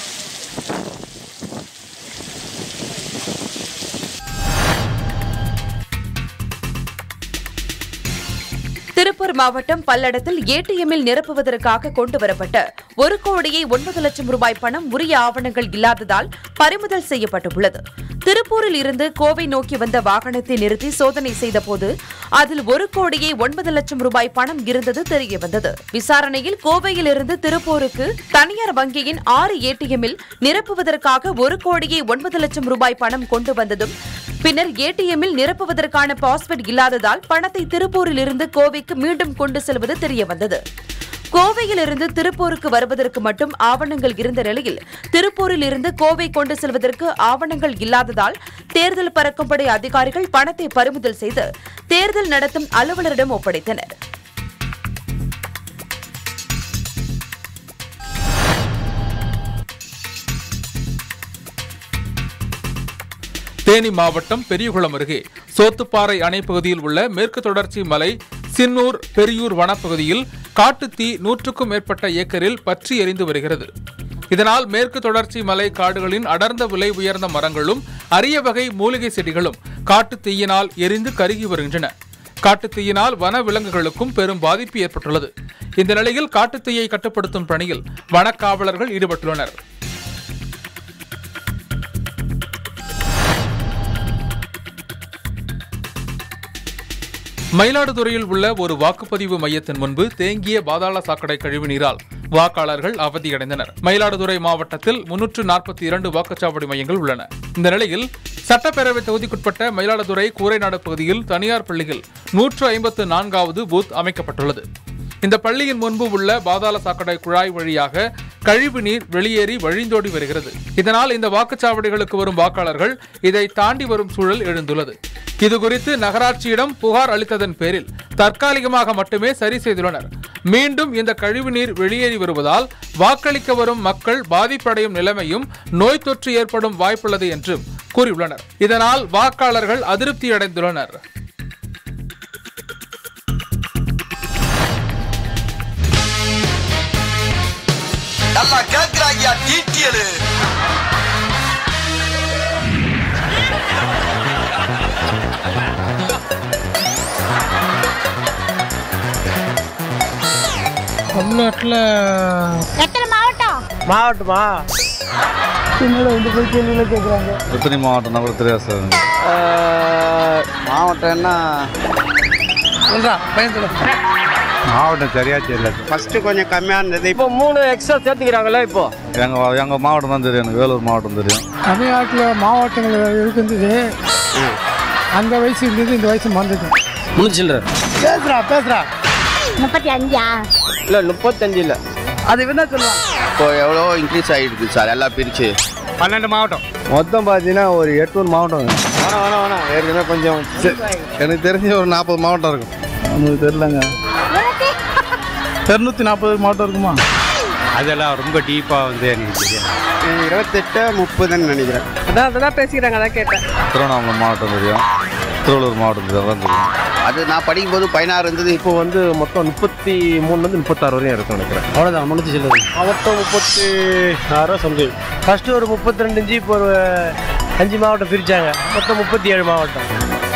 திருப்பூர் மாவட்டம் பல்லடத்தில் ஏடிஎம்மில் நிரப்புவதற்காக கொண்டுவரப்பட்ட ஒரு கோடியே ஒன்பது லட்சம் ரூபாய் பணம் உரிய ஆவணங்கள் இல்லாததால் பறிமுதல் செய்யப்பட்டுள்ளது திருப்பூரில் இருந்து கோவை நோக்கி வந்த வாகனத்தை நிறுத்தி சோதனை செய்தபோது அதில் ஒரு கோடியே ஒன்பது லட்சம் ரூபாய் பணம் இருந்தது தெரியவந்தது விசாரணையில் கோவையில் இருந்து திருப்பூருக்கு தனியார் வங்கியின் ஆறு ஏடிஎம்மில் நிரப்புவதற்காக ஒரு கோடியே ஒன்பது லட்சம் ரூபாய் பணம் கொண்டு வந்ததும் பின்னர் ஏடிஎம்மில் நிரப்புவதற்கான பாஸ்வேர்ட் இல்லாததால் பணத்தை திருப்பூரில் இருந்து கோவைக்கு மீண்டும் கொண்டு செல்வது தெரியவந்தது கோவையில் இருந்து திருப்பூருக்கு வருவதற்கு மட்டும் ஆவணங்கள் இருந்த நிலையில் திருப்பூரில் இருந்து கோவை கொண்டு செல்வதற்கு ஆவணங்கள் இல்லாததால் தேர்தல் பறக்கும்படை அதிகாரிகள் பணத்தை பறிமுதல் செய்து தேர்தல் நடத்தும் அலுவலரிடம் ஒப்படைத்தனர் தேனி மாவட்டம் பெரியகுளம் அருகே சோத்துப்பாறை அணை பகுதியில் உள்ள மேற்கு தொடர்ச்சி மலை சின்னூர் பெரியூர் வனப்பகுதியில் காட்டுத்தீ நூற்றுக்கும் மேற்பட்ட ஏக்கரில் பற்றி எரிந்து வருகிறது இதனால் மேற்கு தொடர்ச்சி மலை காடுகளின் அடர்ந்த விலை உயர்ந்த மரங்களும் அரிய வகை மூலிகை செடிகளும் காட்டுத் தீயினால் எரிந்து கருகி வருகின்றன காட்டுத் தீயினால் வன விலங்குகளுக்கும் பெரும் பாதிப்பு ஏற்பட்டுள்ளது இந்த நிலையில் காட்டுத் தீயை கட்டுப்படுத்தும் பணியில் வனக்காவலர்கள் ஈடுபட்டுள்ளனர் மயிலாடுதுறையில் உள்ள ஒரு வாக்குப்பதிவு மையத்தின் முன்பு தேங்கிய பாதாள சாக்கடை கழிவு நீரால் வாக்காளர்கள் அவதியடைந்தனர் மயிலாடுதுறை மாவட்டத்தில் முன்னூற்று நாற்பத்தி இரண்டு வாக்குச்சாவடி மையங்கள் உள்ளன இந்த நிலையில் சட்டப்பேரவை தொகுதிக்குட்பட்ட மயிலாடுதுறை கூரைநாடு பகுதியில் தனியார் பள்ளியில் நூற்று ஐம்பத்து நான்காவது பூத் அமைக்கப்பட்டுள்ளது இந்த பள்ளியின் முன்பு உள்ள பாதாள சாக்கடை குழாய் வழியாக கழிவு நீர் வெளியேறி வழிந்தோடி வருகிறது இதனால் இந்த வாக்குச்சாவடிகளுக்கு வரும் வாக்காளர்கள் இதை தாண்டி வரும் சூழல் எழுந்துள்ளது இதுகுறித்து நகராட்சியிடம் புகார் அளித்ததன் பேரில் தற்காலிகமாக மட்டுமே சரி செய்துள்ளனர் மீண்டும் இந்த கழிவு நீர் வெளியேறி வருவதால் வாக்களிக்க வரும் மக்கள் பாதிப்படையும் நிலைமையும் நோய் தொற்று ஏற்படும் வாய்ப்புள்ளது என்றும் கூறியுள்ளனர் இதனால் வாக்காளர்கள் அதிருப்தி அடைந்துள்ளனர் நல்லா கேக்குறாங்க டீட்டியலு தமிழ்நாட்டில் எத்தனை மாவட்டம் மாவட்டமா என்னோட இந்த போய் கேள்வியில் கேட்குறாங்க எத்தனை மாவட்டம் கூட தெரியாது சார் மாவட்டம்னா சொல்றா பையன் சொல்லு மாவட்டம் சரியா தெரியல ஃபர்ஸ்ட் கொஞ்சம் கம்மியாக இருந்தது இப்போ மூணு எக்ஸ்ட்ரா சேர்த்துக்கிறாங்களே இப்போ எங்க எங்க மாவட்டம் தான் தெரியும் எனக்கு வேலூர் மாவட்டம் தெரியும் தமிழ்நாட்டில் மாவட்டங்கள் இருக்குது அந்த வயசு இருந்தது இந்த வயசு மறந்துது முடிச்சில்ற பேசுறா பேசுறா முப்பத்தி அஞ்சா இல்லை முப்பத்தஞ்சு இல்லை அது என்ன சொல்லுவாங்க இப்போ எவ்வளோ இன்க்ரீஸ் ஆகிடுது சார் எல்லாம் பிரித்து பன்னெண்டு மாவட்டம் மொத்தம் பார்த்தீங்கன்னா ஒரு எட்நூறு மாவட்டம் வேணாம் வேணாம் வேணாம் ஏற்கனவே கொஞ்சம் எனக்கு தெரிஞ்ச ஒரு நாற்பது மாவட்டம் இருக்கும் உங்களுக்கு தெரிலங்க இரநூத்தி நாற்பது மாவட்டம் இருக்குமா அதெல்லாம் ரொம்ப டீப்பாக வந்து எனக்கு தெரியும் இருபத்தெட்டு முப்பதுன்னு நினைக்கிறேன் அதான் அதான் பேசிக்கிறாங்க அதான் கேட்டேன் திருவண்ணாமலை மாவட்டம் தெரியும் திருவள்ளூர் மாவட்டம் தெரியும் அதான் தெரியும் அது நான் படிக்கும்போது பதினாறு இருந்தது இப்போ வந்து மொத்தம் முப்பத்தி மூணுலேருந்து முப்பத்தாறு வரையும் இருக்கும் நினைக்கிறேன் அவ்வளோதான் முடிஞ்சு சொல்லுது மாவட்டம் முப்பத்தி ஆறு சம்திங் ஃபர்ஸ்ட் ஒரு முப்பத்தி ரெண்டு இஞ்சி இப்போ ஒரு அஞ்சு மாவட்டம் பிரித்தாங்க மொத்தம் முப்பத்தி ஏழு மாவட்டம்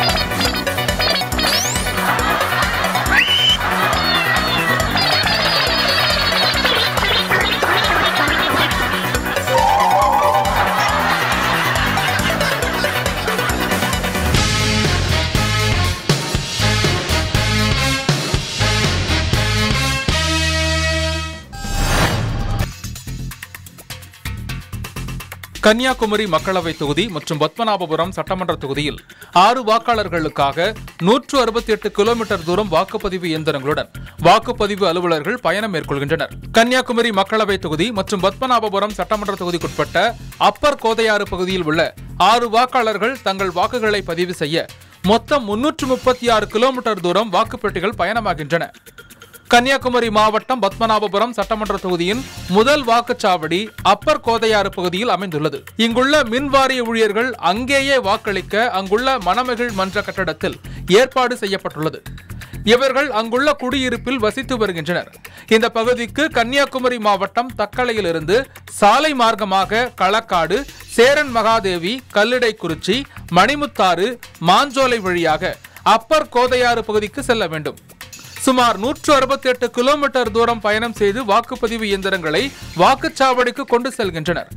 கன்னியாகுமரி மக்களவை தொகுதி மற்றும் பத்மநாபபுரம் சட்டமன்ற தொகுதியில் ஆறு வாக்காளர்களுக்காக நூற்று அறுபத்தி எட்டு கிலோமீட்டர் தூரம் வாக்குப்பதிவு இயந்திரங்களுடன் வாக்குப்பதிவு அலுவலர்கள் பயணம் மேற்கொள்கின்றனர் கன்னியாகுமரி மக்களவை தொகுதி மற்றும் பத்மநாபபுரம் சட்டமன்ற தொகுதிக்குட்பட்ட அப்பர் கோதையாறு பகுதியில் உள்ள ஆறு வாக்காளர்கள் தங்கள் வாக்குகளை பதிவு செய்ய மொத்தம் முன்னூற்று முப்பத்தி ஆறு கிலோமீட்டர் தூரம் வாக்குப்பெட்டிகள் பயணமாகின்றன கன்னியாகுமரி மாவட்டம் பத்மநாபபுரம் சட்டமன்ற தொகுதியின் முதல் வாக்குச்சாவடி அப்பர் கோதையாறு பகுதியில் அமைந்துள்ளது இங்குள்ள மின் வாரிய ஊழியர்கள் அங்கேயே வாக்களிக்க அங்குள்ள மணமகிழ் மன்ற கட்டடத்தில் ஏற்பாடு செய்யப்பட்டுள்ளது இவர்கள் அங்குள்ள குடியிருப்பில் வசித்து வருகின்றனர் இந்த பகுதிக்கு கன்னியாகுமரி மாவட்டம் தக்கலையிலிருந்து சாலை மார்க்கமாக களக்காடு சேரன் மகாதேவி கல்லிடைக்குறிச்சி மணிமுத்தாறு மாஞ்சோலை வழியாக அப்பர் கோதையாறு பகுதிக்கு செல்ல வேண்டும் சுமார் நூற்று அறுபத்தி எட்டு கிலோமீட்டர் தூரம் பயணம் செய்து வாக்குப்பதிவு இயந்திரங்களை வாக்குச்சாவடிக்கு கொண்டு செல்கின்றனர்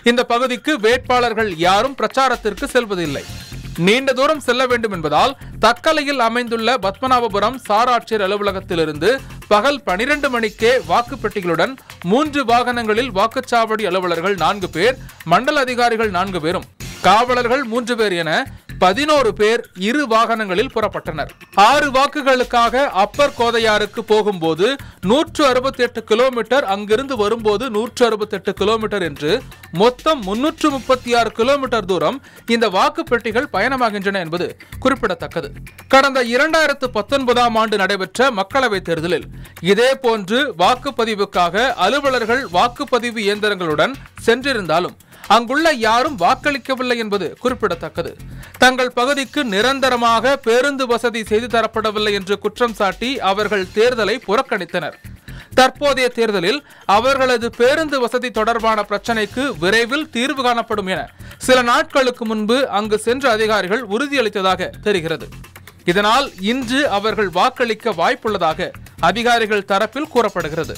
இந்த பகுதிக்கு வேட்பாளர்கள் யாரும் பிரச்சாரத்திற்கு செல்வதில்லை நீண்ட தூரம் செல்ல வேண்டும் என்பதால் தக்கலையில் அமைந்துள்ள பத்மநாபபுரம் சார் ஆட்சியர் அலுவலகத்திலிருந்து பகல் பனிரெண்டு மணிக்கே வாக்குப்பெட்டிகளுடன் மூன்று வாகனங்களில் வாக்குச்சாவடி அலுவலர்கள் நான்கு பேர் மண்டல அதிகாரிகள் நான்கு பேரும் காவலர்கள் மூன்று பேர் என பதினோரு பேர் இரு வாகனங்களில் புறப்பட்டனர் ஆறு வாக்குகளுக்காக அப்பர் கோதையாருக்கு போகும்போது நூற்று அறுபத்தி எட்டு கிலோமீட்டர் அங்கிருந்து வரும்போது நூற்று அறுபத்தி எட்டு கிலோமீட்டர் என்று மொத்தம் முன்னூற்று முப்பத்தி ஆறு கிலோமீட்டர் தூரம் இந்த வாக்குப்பெட்டிகள் பயணமாகின்றன என்பது குறிப்பிடத்தக்கது கடந்த இரண்டாயிரத்து பத்தொன்பதாம் ஆண்டு நடைபெற்ற மக்களவைத் தேர்தலில் இதே போன்று வாக்குப்பதிவுக்காக அலுவலர்கள் வாக்குப்பதிவு இயந்திரங்களுடன் சென்றிருந்தாலும் அங்குள்ள யாரும் வாக்களிக்கவில்லை என்பது குறிப்பிடத்தக்கது தங்கள் பகுதிக்கு நிரந்தரமாக பேருந்து வசதி செய்து தரப்படவில்லை என்று குற்றம் சாட்டி அவர்கள் தேர்தலை புறக்கணித்தனர் தற்போதைய தேர்தலில் அவர்களது பேருந்து வசதி தொடர்பான பிரச்சனைக்கு விரைவில் தீர்வு காணப்படும் என சில நாட்களுக்கு முன்பு அங்கு சென்ற அதிகாரிகள் உறுதியளித்ததாக தெரிகிறது இதனால் இன்று அவர்கள் வாக்களிக்க வாய்ப்புள்ளதாக அதிகாரிகள் தரப்பில் கூறப்படுகிறது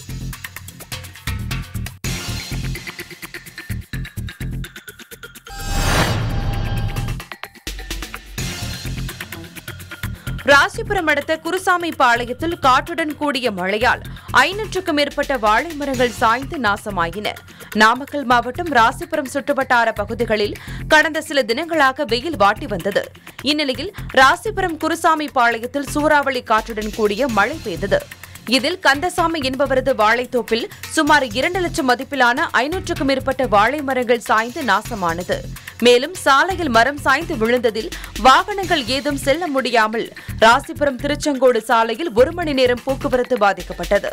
ராசிபுரம் அடுத்த குருசாமி பாளையத்தில் காற்றுடன் கூடிய மழையால் ஐநூற்றுக்கும் மேற்பட்ட வாழை மரங்கள் சாய்ந்து நாசமாயின நாமக்கல் மாவட்டம் ராசிபுரம் சுற்றுவட்டார பகுதிகளில் கடந்த சில தினங்களாக வெயில் வாட்டி வந்தது இந்நிலையில் ராசிபுரம் குருசாமி பாளையத்தில் சூறாவளி காற்றுடன் கூடிய மழை பெய்தது இதில் கந்தசாமி என்பவரது வாழைத்தோப்பில் சுமார் இரண்டு லட்சம் மதிப்பிலான ஐநூற்றுக்கும் மேற்பட்ட வாழை மரங்கள் சாய்ந்து நாசமானது மேலும் சாலையில் மரம் சாய்ந்து விழுந்ததில் வாகனங்கள் ஏதும் செல்ல முடியாமல் ராசிபுரம் திருச்செங்கோடு சாலையில் ஒரு மணி நேரம் போக்குவரத்து பாதிக்கப்பட்டது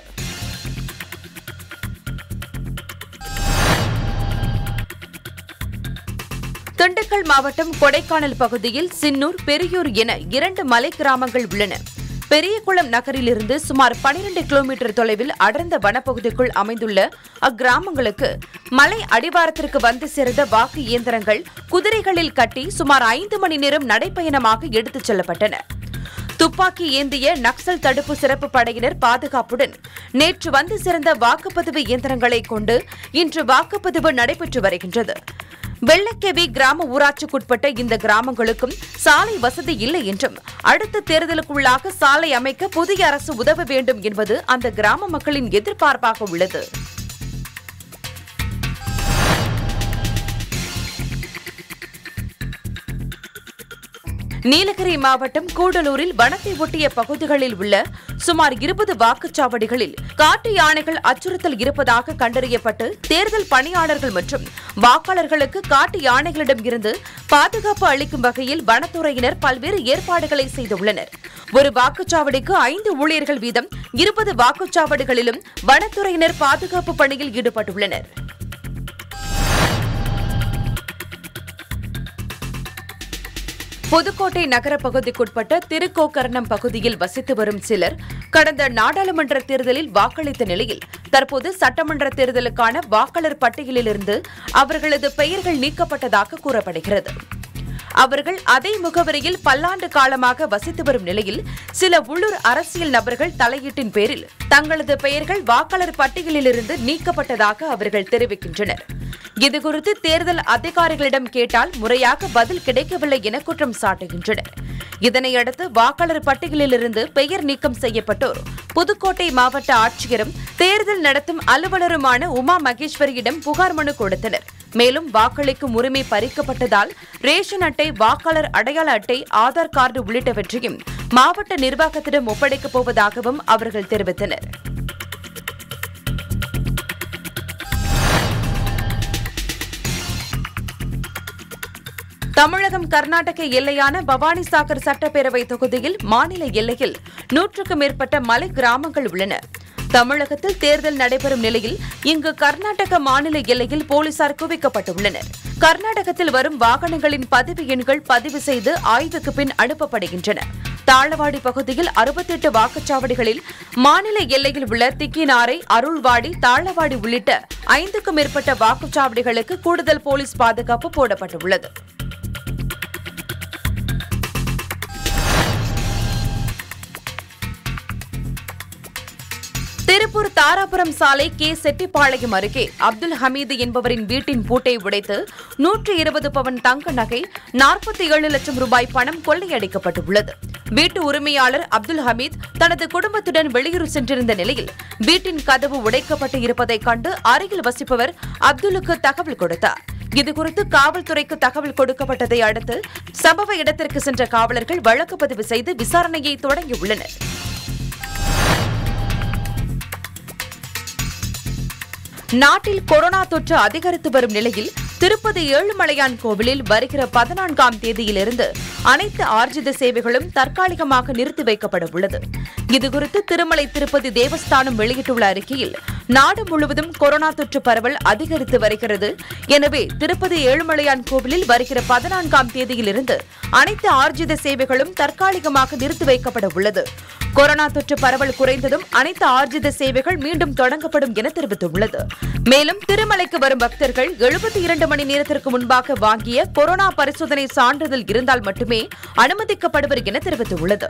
திண்டுக்கல் மாவட்டம் கொடைக்கானல் பகுதியில் சின்னூர் பெரியூர் என இரண்டு மலை கிராமங்கள் உள்ளன பெரியகுளம் நகரிலிருந்து சுமார் 12 கிலோமீட்டர் தொலைவில் அடர்ந்த வனப்பகுதிக்குள் அமைந்துள்ள அக்கிராமங்களுக்கு மலை அடிவாரத்திற்கு வந்து சேர்ந்த வாக்கு இயந்திரங்கள் குதிரைகளில் கட்டி சுமார் ஐந்து மணி நேரம் நடைப்பயணமாக எடுத்துச் செல்லப்பட்டன துப்பாக்கி ஏந்திய நக்சல் தடுப்பு சிறப்பு படையினர் பாதுகாப்புடன் நேற்று வந்து சிறந்த வாக்குப்பதிவு இயந்திரங்களை கொண்டு இன்று வாக்குப்பதிவு நடைபெற்று வருகின்றது வெள்ளக்கேவி கிராம ஊராட்சிக்குட்பட்ட இந்த கிராமங்களுக்கும் சாலை வசதி இல்லை என்றும் அடுத்த தேர்தலுக்குள்ளாக சாலை அமைக்க புதிய அரசு உதவ வேண்டும் என்பது அந்த கிராம மக்களின் எதிர்பார்ப்பாக உள்ளது நீலகிரி மாவட்டம் கூடலூரில் வனத்தை ஒட்டிய பகுதிகளில் உள்ள சுமார் இருபது வாக்குச்சாவடிகளில் காட்டு யானைகள் அச்சுறுத்தல் இருப்பதாக கண்டறியப்பட்டு தேர்தல் பணியாளர்கள் மற்றும் வாக்காளர்களுக்கு காட்டு யானைகளிடம் இருந்து பாதுகாப்பு அளிக்கும் வகையில் வனத்துறையினர் பல்வேறு ஏற்பாடுகளை செய்துள்ளனர் ஒரு வாக்குச்சாவடிக்கு ஐந்து ஊழியர்கள் வீதம் இருபது வாக்குச்சாவடிகளிலும் வனத்துறையினர் பாதுகாப்பு பணியில் ஈடுபட்டுள்ளனர் புதுக்கோட்டை நகர பகுதிக்குட்பட்ட திருக்கோக்கரணம் பகுதியில் வசித்து வரும் சிலர் கடந்த நாடாளுமன்ற தேர்தலில் வாக்களித்த நிலையில் தற்போது சட்டமன்ற தேர்தலுக்கான வாக்காளர் பட்டியலிலிருந்து அவர்களது பெயர்கள் நீக்கப்பட்டதாக கூறப்படுகிறது அவர்கள் அதே முகவரியில் பல்லாண்டு காலமாக வசித்து வரும் நிலையில் சில உள்ளூர் அரசியல் நபர்கள் தலையீட்டின் பேரில் தங்களது பெயர்கள் வாக்காளர் பட்டியலிலிருந்து நீக்கப்பட்டதாக அவர்கள் தெரிவிக்கின்றனர் இதுகுறித்து தேர்தல் அதிகாரிகளிடம் கேட்டால் முறையாக பதில் கிடைக்கவில்லை என குற்றம் சாட்டுகின்றனர் இதனையடுத்து வாக்காளர் பட்டியலிலிருந்து பெயர் நீக்கம் செய்யப்பட்டோர் புதுக்கோட்டை மாவட்ட ஆட்சியரும் தேர்தல் நடத்தும் அலுவலருமான உமா மகேஸ்வரியிடம் புகார் மனு கொடுத்தனர் மேலும் வாக்களிக்கும் உரிமை பறிக்கப்பட்டதால் ரேஷன் அட்டை வாக்காளர் அடையாள அட்டை ஆதார் கார்டு உள்ளிட்டவற்றையும் மாவட்ட நிர்வாகத்திடம் ஒப்படைக்கப் போவதாகவும் அவர்கள் தெரிவித்தனர் தமிழகம் கர்நாடக எல்லையான பவானிசாகர் சட்டப்பேரவை தொகுதியில் மாநில எல்லையில் நூற்றுக்கும் மேற்பட்ட மலை கிராமங்கள் உள்ளன தமிழகத்தில் தேர்தல் நடைபெறும் நிலையில் இங்கு கர்நாடக மாநில எல்லையில் போலீசார் குவிக்கப்பட்டுள்ளனர் கர்நாடகத்தில் வரும் வாகனங்களின் பதிவு எண்கள் பதிவு செய்து ஆய்வுக்கு பின் அனுப்பப்படுகின்றன தாளவாடி பகுதியில் அறுபத்தெட்டு வாக்குச்சாவடிகளில் மாநில எல்லையில் உள்ள திக்கினாரை அருள்வாடி தாளவாடி உள்ளிட்ட ஐந்துக்கும் மேற்பட்ட வாக்குச்சாவடிகளுக்கு கூடுதல் போலீஸ் பாதுகாப்பு போடப்பட்டுள்ளது திருப்பூர் தாராபுரம் சாலை கே செட்டிப்பாளையம் அருகே அப்துல் ஹமீது என்பவரின் வீட்டின் பூட்டை உடைத்து நூற்று இருபது பவன் தங்க நகை நாற்பத்தி ஏழு லட்சம் ரூபாய் பணம் கொள்ளையடிக்கப்பட்டுள்ளது வீட்டு உரிமையாளர் அப்துல் ஹமீத் தனது குடும்பத்துடன் வெளியூர் சென்றிருந்த நிலையில் வீட்டின் கதவு உடைக்கப்பட்டு இருப்பதைக் கண்டு அருகில் வசிப்பவர் அப்துலுக்கு தகவல் கொடுத்தார் இதுகுறித்து காவல்துறைக்கு தகவல் கொடுக்கப்பட்டதை அடுத்து சம்பவ இடத்திற்கு சென்ற காவலர்கள் வழக்கு பதிவு செய்து விசாரணையை தொடங்கியுள்ளனர் நாட்டில் கொரோனா தொற்று அதிகரித்து வரும் நிலையில் திருப்பதி ஏழுமலையான் கோவிலில் வருகிற பதினான்காம் தேதியிலிருந்து அனைத்து ஆர்ஜித சேவைகளும் தற்காலிகமாக நிறுத்தி வைக்கப்பட உள்ளது இதுகுறித்து திருமலை திருப்பதி தேவஸ்தானம் வெளியிட்டுள்ள அறிக்கையில் நாடு முழுவதும் கொரோனா தொற்று பரவல் அதிகரித்து வருகிறது எனவே திருப்பதி ஏழுமலையான் கோவிலில் வருகிற பதினான்காம் தேதியிலிருந்து அனைத்து ஆர்ஜித சேவைகளும் தற்காலிகமாக நிறுத்தி வைக்கப்பட உள்ளது கொரோனா தொற்று பரவல் குறைந்ததும் அனைத்து ஆர்ஜித சேவைகள் மீண்டும் தொடங்கப்படும் என தெரிவித்துள்ளது மேலும் திருமலைக்கு வரும் பக்தர்கள் எழுபத்தி இரண்டு மணி நேரத்திற்கு முன்பாக வாங்கிய கொரோனா பரிசோதனை சான்றிதழ் இருந்தால் மட்டுமே அனுமதிக்கப்படுவர் என தெரிவித்துள்ளது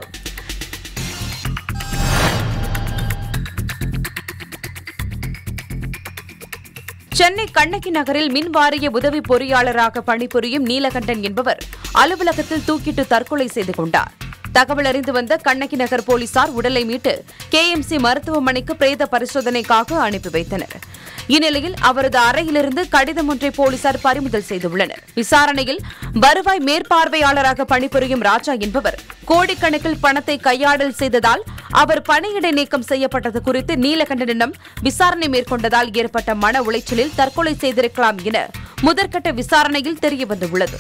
சென்னை கண்ணகி நகரில் மின் வாரிய உதவி பொறியாளராக பணிபுரியும் நீலகண்டன் என்பவர் அலுவலகத்தில் தூக்கிட்டு தற்கொலை செய்து கொண்டார் தகவல் அறிந்து வந்த கண்ணகி நகர் போலீசார் உடலை மீட்டு கேஎம்சி மருத்துவமனைக்கு பிரேத பரிசோதனைக்காக அனுப்பி வைத்தனர் இந்நிலையில் அவரது அறையிலிருந்து கடிதம் ஒன்றை போலீசார் பறிமுதல் செய்துள்ளனர் விசாரணையில் வருவாய் மேற்பார்வையாளராக பணிபுரியும் ராஜா என்பவர் கோடிக்கணக்கில் பணத்தை கையாடல் செய்ததால் அவர் பணியிடை நீக்கம் செய்யப்பட்டது குறித்து நீலகண்டனிடம் விசாரணை மேற்கொண்டதால் ஏற்பட்ட மன உளைச்சலில் தற்கொலை செய்திருக்கலாம் என முதற்கட்ட விசாரணையில் தெரியவந்துள்ளது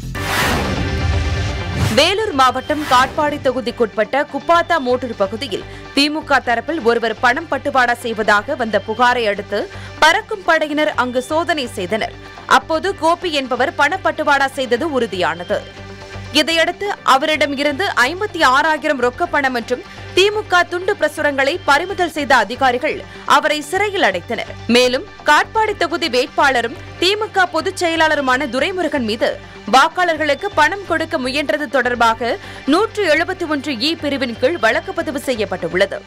வேலூர் மாவட்டம் காட்பாடி தொகுதிக்குட்பட்ட குப்பாத்தா மோட்டூர் பகுதியில் திமுக தரப்பில் ஒருவர் பணம் பட்டுவாடா செய்வதாக வந்த புகாரை அடுத்து பறக்கும் படையினர் அங்கு சோதனை செய்தனர் அப்போது கோபி என்பவர் பணப்பட்டுவாடா செய்தது உறுதியானது இதையடுத்து அவரிடம் இருந்து ஐம்பத்தி ஆறாயிரம் ரொக்க பணம் மற்றும் திமுக துண்டு பிரசுரங்களை பறிமுதல் செய்த அதிகாரிகள் அவரை சிறையில் அடைத்தனர் மேலும் காட்பாடி தொகுதி வேட்பாளரும் திமுக பொதுச் செயலாளருமான துரைமுருகன் மீது வாக்காளர்களுக்கு பணம் கொடுக்க முயன்றது தொடர்பாக நூற்று எழுபத்தி ஒன்று இ பிரிவின் கீழ் வழக்கு பதிவு செய்யப்பட்டுள்ளது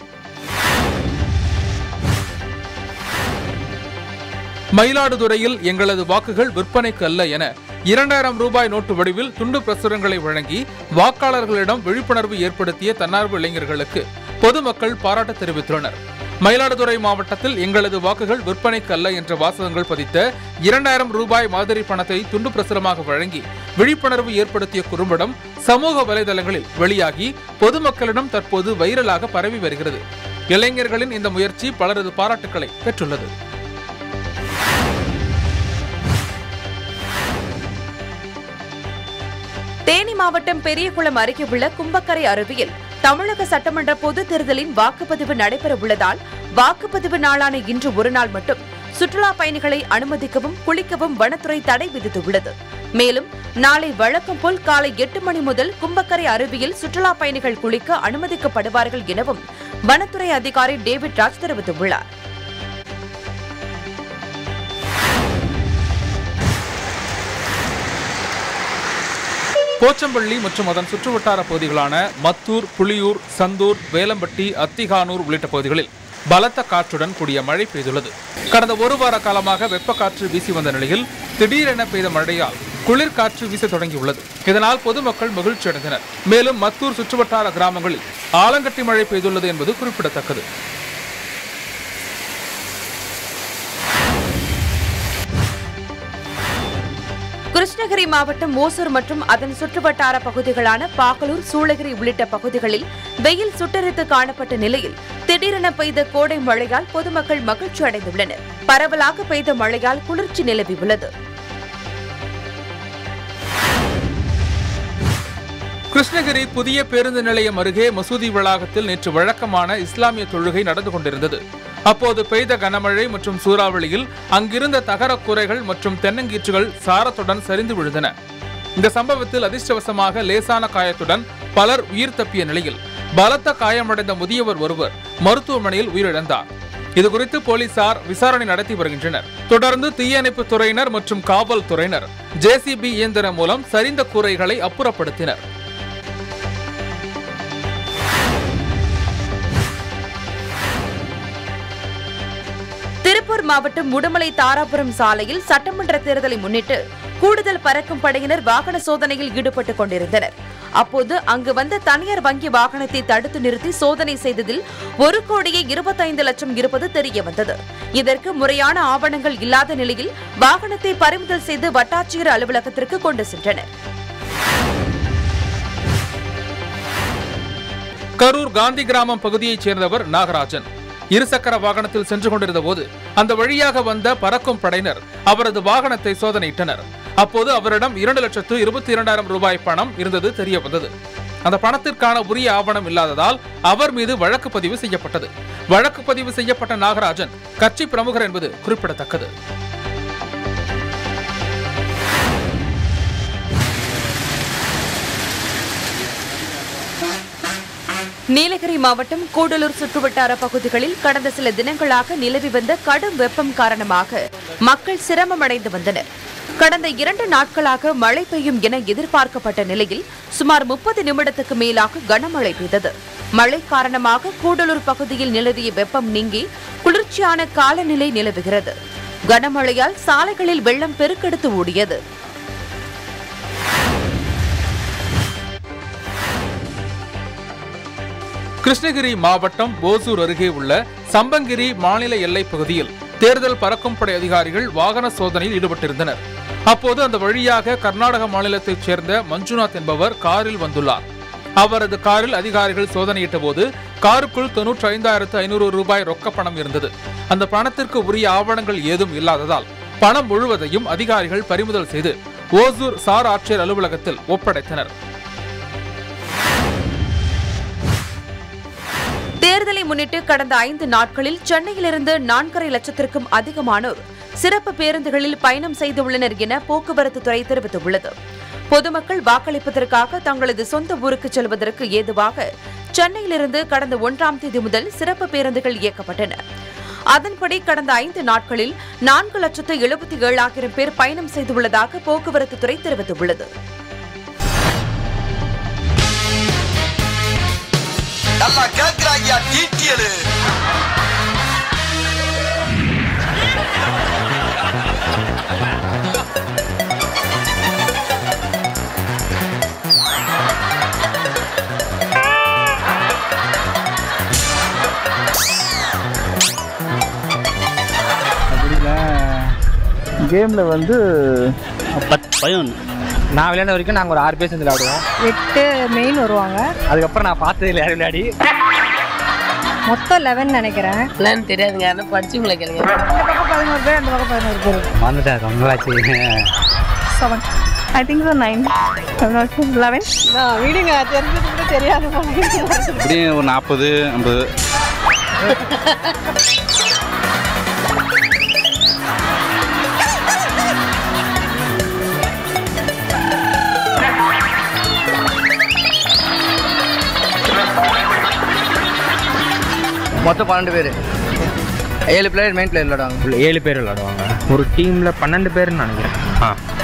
மயிலாடுதுறையில் எங்களது வாக்குகள் விற்பனைக்கு அல்ல என இரண்டாயிரம் ரூபாய் நோட்டு வடிவில் துண்டு பிரசுரங்களை வழங்கி வாக்காளர்களிடம் விழிப்புணர்வு ஏற்படுத்திய தன்னார்வ இளைஞர்களுக்கு பொதுமக்கள் பாராட்டு தெரிவித்துள்ளனர் மயிலாடுதுறை மாவட்டத்தில் எங்களது வாக்குகள் விற்பனைக்கு அல்ல என்ற வாசகங்கள் பதித்த இரண்டாயிரம் ரூபாய் மாதிரி பணத்தை துண்டு பிரசுரமாக வழங்கி விழிப்புணர்வு ஏற்படுத்திய குறும்படம் சமூக வலைதளங்களில் வெளியாகி பொதுமக்களிடம் தற்போது வைரலாக பரவி வருகிறது இளைஞர்களின் இந்த முயற்சி பலரது பாராட்டுக்களை பெற்றுள்ளது தேனி மாவட்டம் பெரியகுளம் அருகே உள்ள கும்பக்கரை அருவியில் தமிழக சட்டமன்ற பொதுத் தேர்தலின் வாக்குப்பதிவு நடைபெற உள்ளதால் வாக்குப்பதிவு நாளான இன்று ஒருநாள் மட்டும் சுற்றுலா பயணிகளை அனுமதிக்கவும் குளிக்கவும் வனத்துறை தடை விதித்துள்ளது மேலும் நாளை வழக்கம் போல் காலை எட்டு மணி முதல் கும்பக்கரை அருவியில் சுற்றுலா பயணிகள் குளிக்க அனுமதிக்கப்படுவார்கள் எனவும் வனத்துறை அதிகாரி டேவிட் ராஜ் தெரிவித்துள்ளார் போச்சம்பள்ளி மற்றும் அதன் சுற்றுவட்டார பகுதிகளான மத்தூர் புலியூர் சந்தூர் வேலம்பட்டி அத்திகானூர் உள்ளிட்ட பகுதிகளில் பலத்த காற்றுடன் கூடிய மழை பெய்துள்ளது கடந்த ஒரு வார காலமாக வெப்பக்காற்று வீசி வந்த நிலையில் திடீரென பெய்த மழையால் குளிர் காற்று வீச தொடங்கியுள்ளது இதனால் பொதுமக்கள் மகிழ்ச்சி அடைந்தனர் மேலும் மத்தூர் சுற்றுவட்டார கிராமங்களில் ஆலங்கட்டி மழை பெய்துள்ளது என்பது குறிப்பிடத்தக்கது கிருஷ்ணகிரி மாவட்டம் ஓசூர் மற்றும் அதன் சுற்றுவட்டார பகுதிகளான பாக்கலூர் சூளகிரி உள்ளிட்ட பகுதிகளில் வெயில் சுட்டரித்து காணப்பட்ட நிலையில் திடீரென பெய்த கோடை மழையால் பொதுமக்கள் மகிழ்ச்சி அடைந்துள்ளனர் பரவலாக பெய்த மழையால் குளிர்ச்சி நிலவியுள்ளது கிருஷ்ணகிரி புதிய பேருந்து நிலையம் அருகே மசூதி வளாகத்தில் நேற்று வழக்கமான இஸ்லாமிய தொழுகை நடந்து கொண்டிருந்தது அப்போது பெய்த கனமழை மற்றும் சூறாவளியில் அங்கிருந்த தகர கூரைகள் மற்றும் தென்னங்கீற்றுகள் சாரத்துடன் சரிந்து விழுந்தன இந்த சம்பவத்தில் அதிர்ஷ்டவசமாக லேசான காயத்துடன் பலர் உயிர் தப்பிய நிலையில் பலத்த காயமடைந்த முதியவர் ஒருவர் மருத்துவமனையில் உயிரிழந்தார் இதுகுறித்து போலீசார் விசாரணை நடத்தி வருகின்றனர் தொடர்ந்து தீயணைப்பு துறையினர் மற்றும் காவல்துறையினர் ஜேசிபி இயந்திரம் மூலம் சரிந்த கூரைகளை அப்புறப்படுத்தினர் திருப்பூர் மாவட்டம் உடுமலை தாராபுரம் சாலையில் சட்டமன்ற தேர்தலை முன்னிட்டு கூடுதல் பறக்கும் படையினர் வாகன சோதனையில் ஈடுபட்டுக் கொண்டிருந்தனர் அப்போது அங்கு வந்த தனியார் வங்கி வாகனத்தை தடுத்து நிறுத்தி சோதனை செய்ததில் ஒரு கோடியே இருபத்தைந்து லட்சம் இருப்பது தெரிய வந்தது இதற்கு முறையான ஆவணங்கள் இல்லாத நிலையில் வாகனத்தை பறிமுதல் செய்து வட்டாட்சியர் அலுவலகத்திற்கு கொண்டு சென்றனர் கரூர் காந்தி கிராமம் பகுதியைச் சேர்ந்தவர் நாகராஜன் இருசக்கர வாகனத்தில் சென்று கொண்டிருந்த போது அந்த வழியாக வந்த பறக்கும் படையினர் அவரது வாகனத்தை சோதனையிட்டனர் அப்போது அவரிடம் இரண்டு லட்சத்து இருபத்தி இரண்டாயிரம் ரூபாய் பணம் இருந்தது தெரிய வந்தது அந்த பணத்திற்கான உரிய ஆவணம் இல்லாததால் அவர் மீது வழக்கு பதிவு செய்யப்பட்டது வழக்கு பதிவு செய்யப்பட்ட நாகராஜன் கட்சி பிரமுகர் என்பது குறிப்பிடத்தக்கது நீலகிரி மாவட்டம் கூடலூர் சுற்றுவட்டார பகுதிகளில் கடந்த சில தினங்களாக நிலவி வந்த கடும் வெப்பம் காரணமாக மக்கள் சிரமமடைந்து வந்தனர் கடந்த இரண்டு நாட்களாக மழை பெய்யும் என எதிர்பார்க்கப்பட்ட நிலையில் சுமார் முப்பது நிமிடத்துக்கு மேலாக கனமழை பெய்தது மழை காரணமாக கூடலூர் பகுதியில் நிலவிய வெப்பம் நீங்கி குளிர்ச்சியான காலநிலை நிலவுகிறது கனமழையால் சாலைகளில் வெள்ளம் பெருக்கெடுத்து ஓடியது கிருஷ்ணகிரி மாவட்டம் ஓசூர் அருகே உள்ள சம்பங்கிரி மாநில எல்லைப் பகுதியில் தேர்தல் பறக்கும் படை அதிகாரிகள் வாகன சோதனையில் ஈடுபட்டிருந்தனர் அப்போது அந்த வழியாக கர்நாடக மாநிலத்தைச் சேர்ந்த மஞ்சுநாத் என்பவர் காரில் வந்துள்ளார் அவரது காரில் அதிகாரிகள் சோதனையிட்ட போது காருக்குள் தொன்னூற்றி ஐந்தாயிரத்து ஐநூறு ரூபாய் ரொக்க பணம் இருந்தது அந்த பணத்திற்கு உரிய ஆவணங்கள் ஏதும் இல்லாததால் பணம் முழுவதையும் அதிகாரிகள் பறிமுதல் செய்து ஓசூர் சார் ஆட்சியர் அலுவலகத்தில் ஒப்படைத்தனர் தேர்தலை முன்னிட்டு கடந்த ஐந்து நாட்களில் சென்னையிலிருந்து நான்கரை லட்சத்திற்கும் அதிகமானோர் சிறப்பு பேருந்துகளில் பயணம் செய்துள்ளனர் என போக்குவரத்து துறை தெரிவித்துள்ளது பொதுமக்கள் வாக்களிப்பதற்காக தங்களது சொந்த ஊருக்கு செல்வதற்கு ஏதுவாக சென்னையிலிருந்து கடந்த ஒன்றாம் தேதி முதல் சிறப்பு பேருந்துகள் இயக்கப்பட்டன அதன்படி கடந்த ஐந்து நாட்களில் நான்கு லட்சத்து எழுபத்தி ஏழாயிரம் பேர் பயணம் செய்துள்ளதாக போக்குவரத்து துறை தெரிவித்துள்ளது நல்லா கேக்குறாங்க டீட்டியலு கேமில் வந்து பத்து பதினொன்று நான் விளையாட வரைக்கும் நாங்கள் ஒரு ஆறு பேர் சேர்ந்து விளையாடுவோம் எட்டு மெயின் வருவாங்க அதுக்கப்புறம் நான் பார்த்தது இல்லை யாரும் விளையாடி மொத்தம் லெவன் நினைக்கிறேன் என்னன்னு தெரியாதுங்க யாரும் படிச்சவங்களை கேளுங்க இந்த பக்கம் பதினோரு பேர் அந்த பக்கம் பதினோரு பேர் வந்துட்டேன் ரொம்ப ஆச்சு seven I think so nine eleven வீடுங்க தெரிஞ்சது கூட தெரியாது எப்படியும் ஒரு நாற்பது ஐம்பது மொத்தம் பன்னெண்டு பேர் ஏழு பிளேயர் மெயின் பிளேயர் விளையாடுவாங்க ஏழு பேர் விளையாடுவாங்க ஒரு டீமில் பன்னெண்டு பேர்னு நினைக்கிறேன் ஆ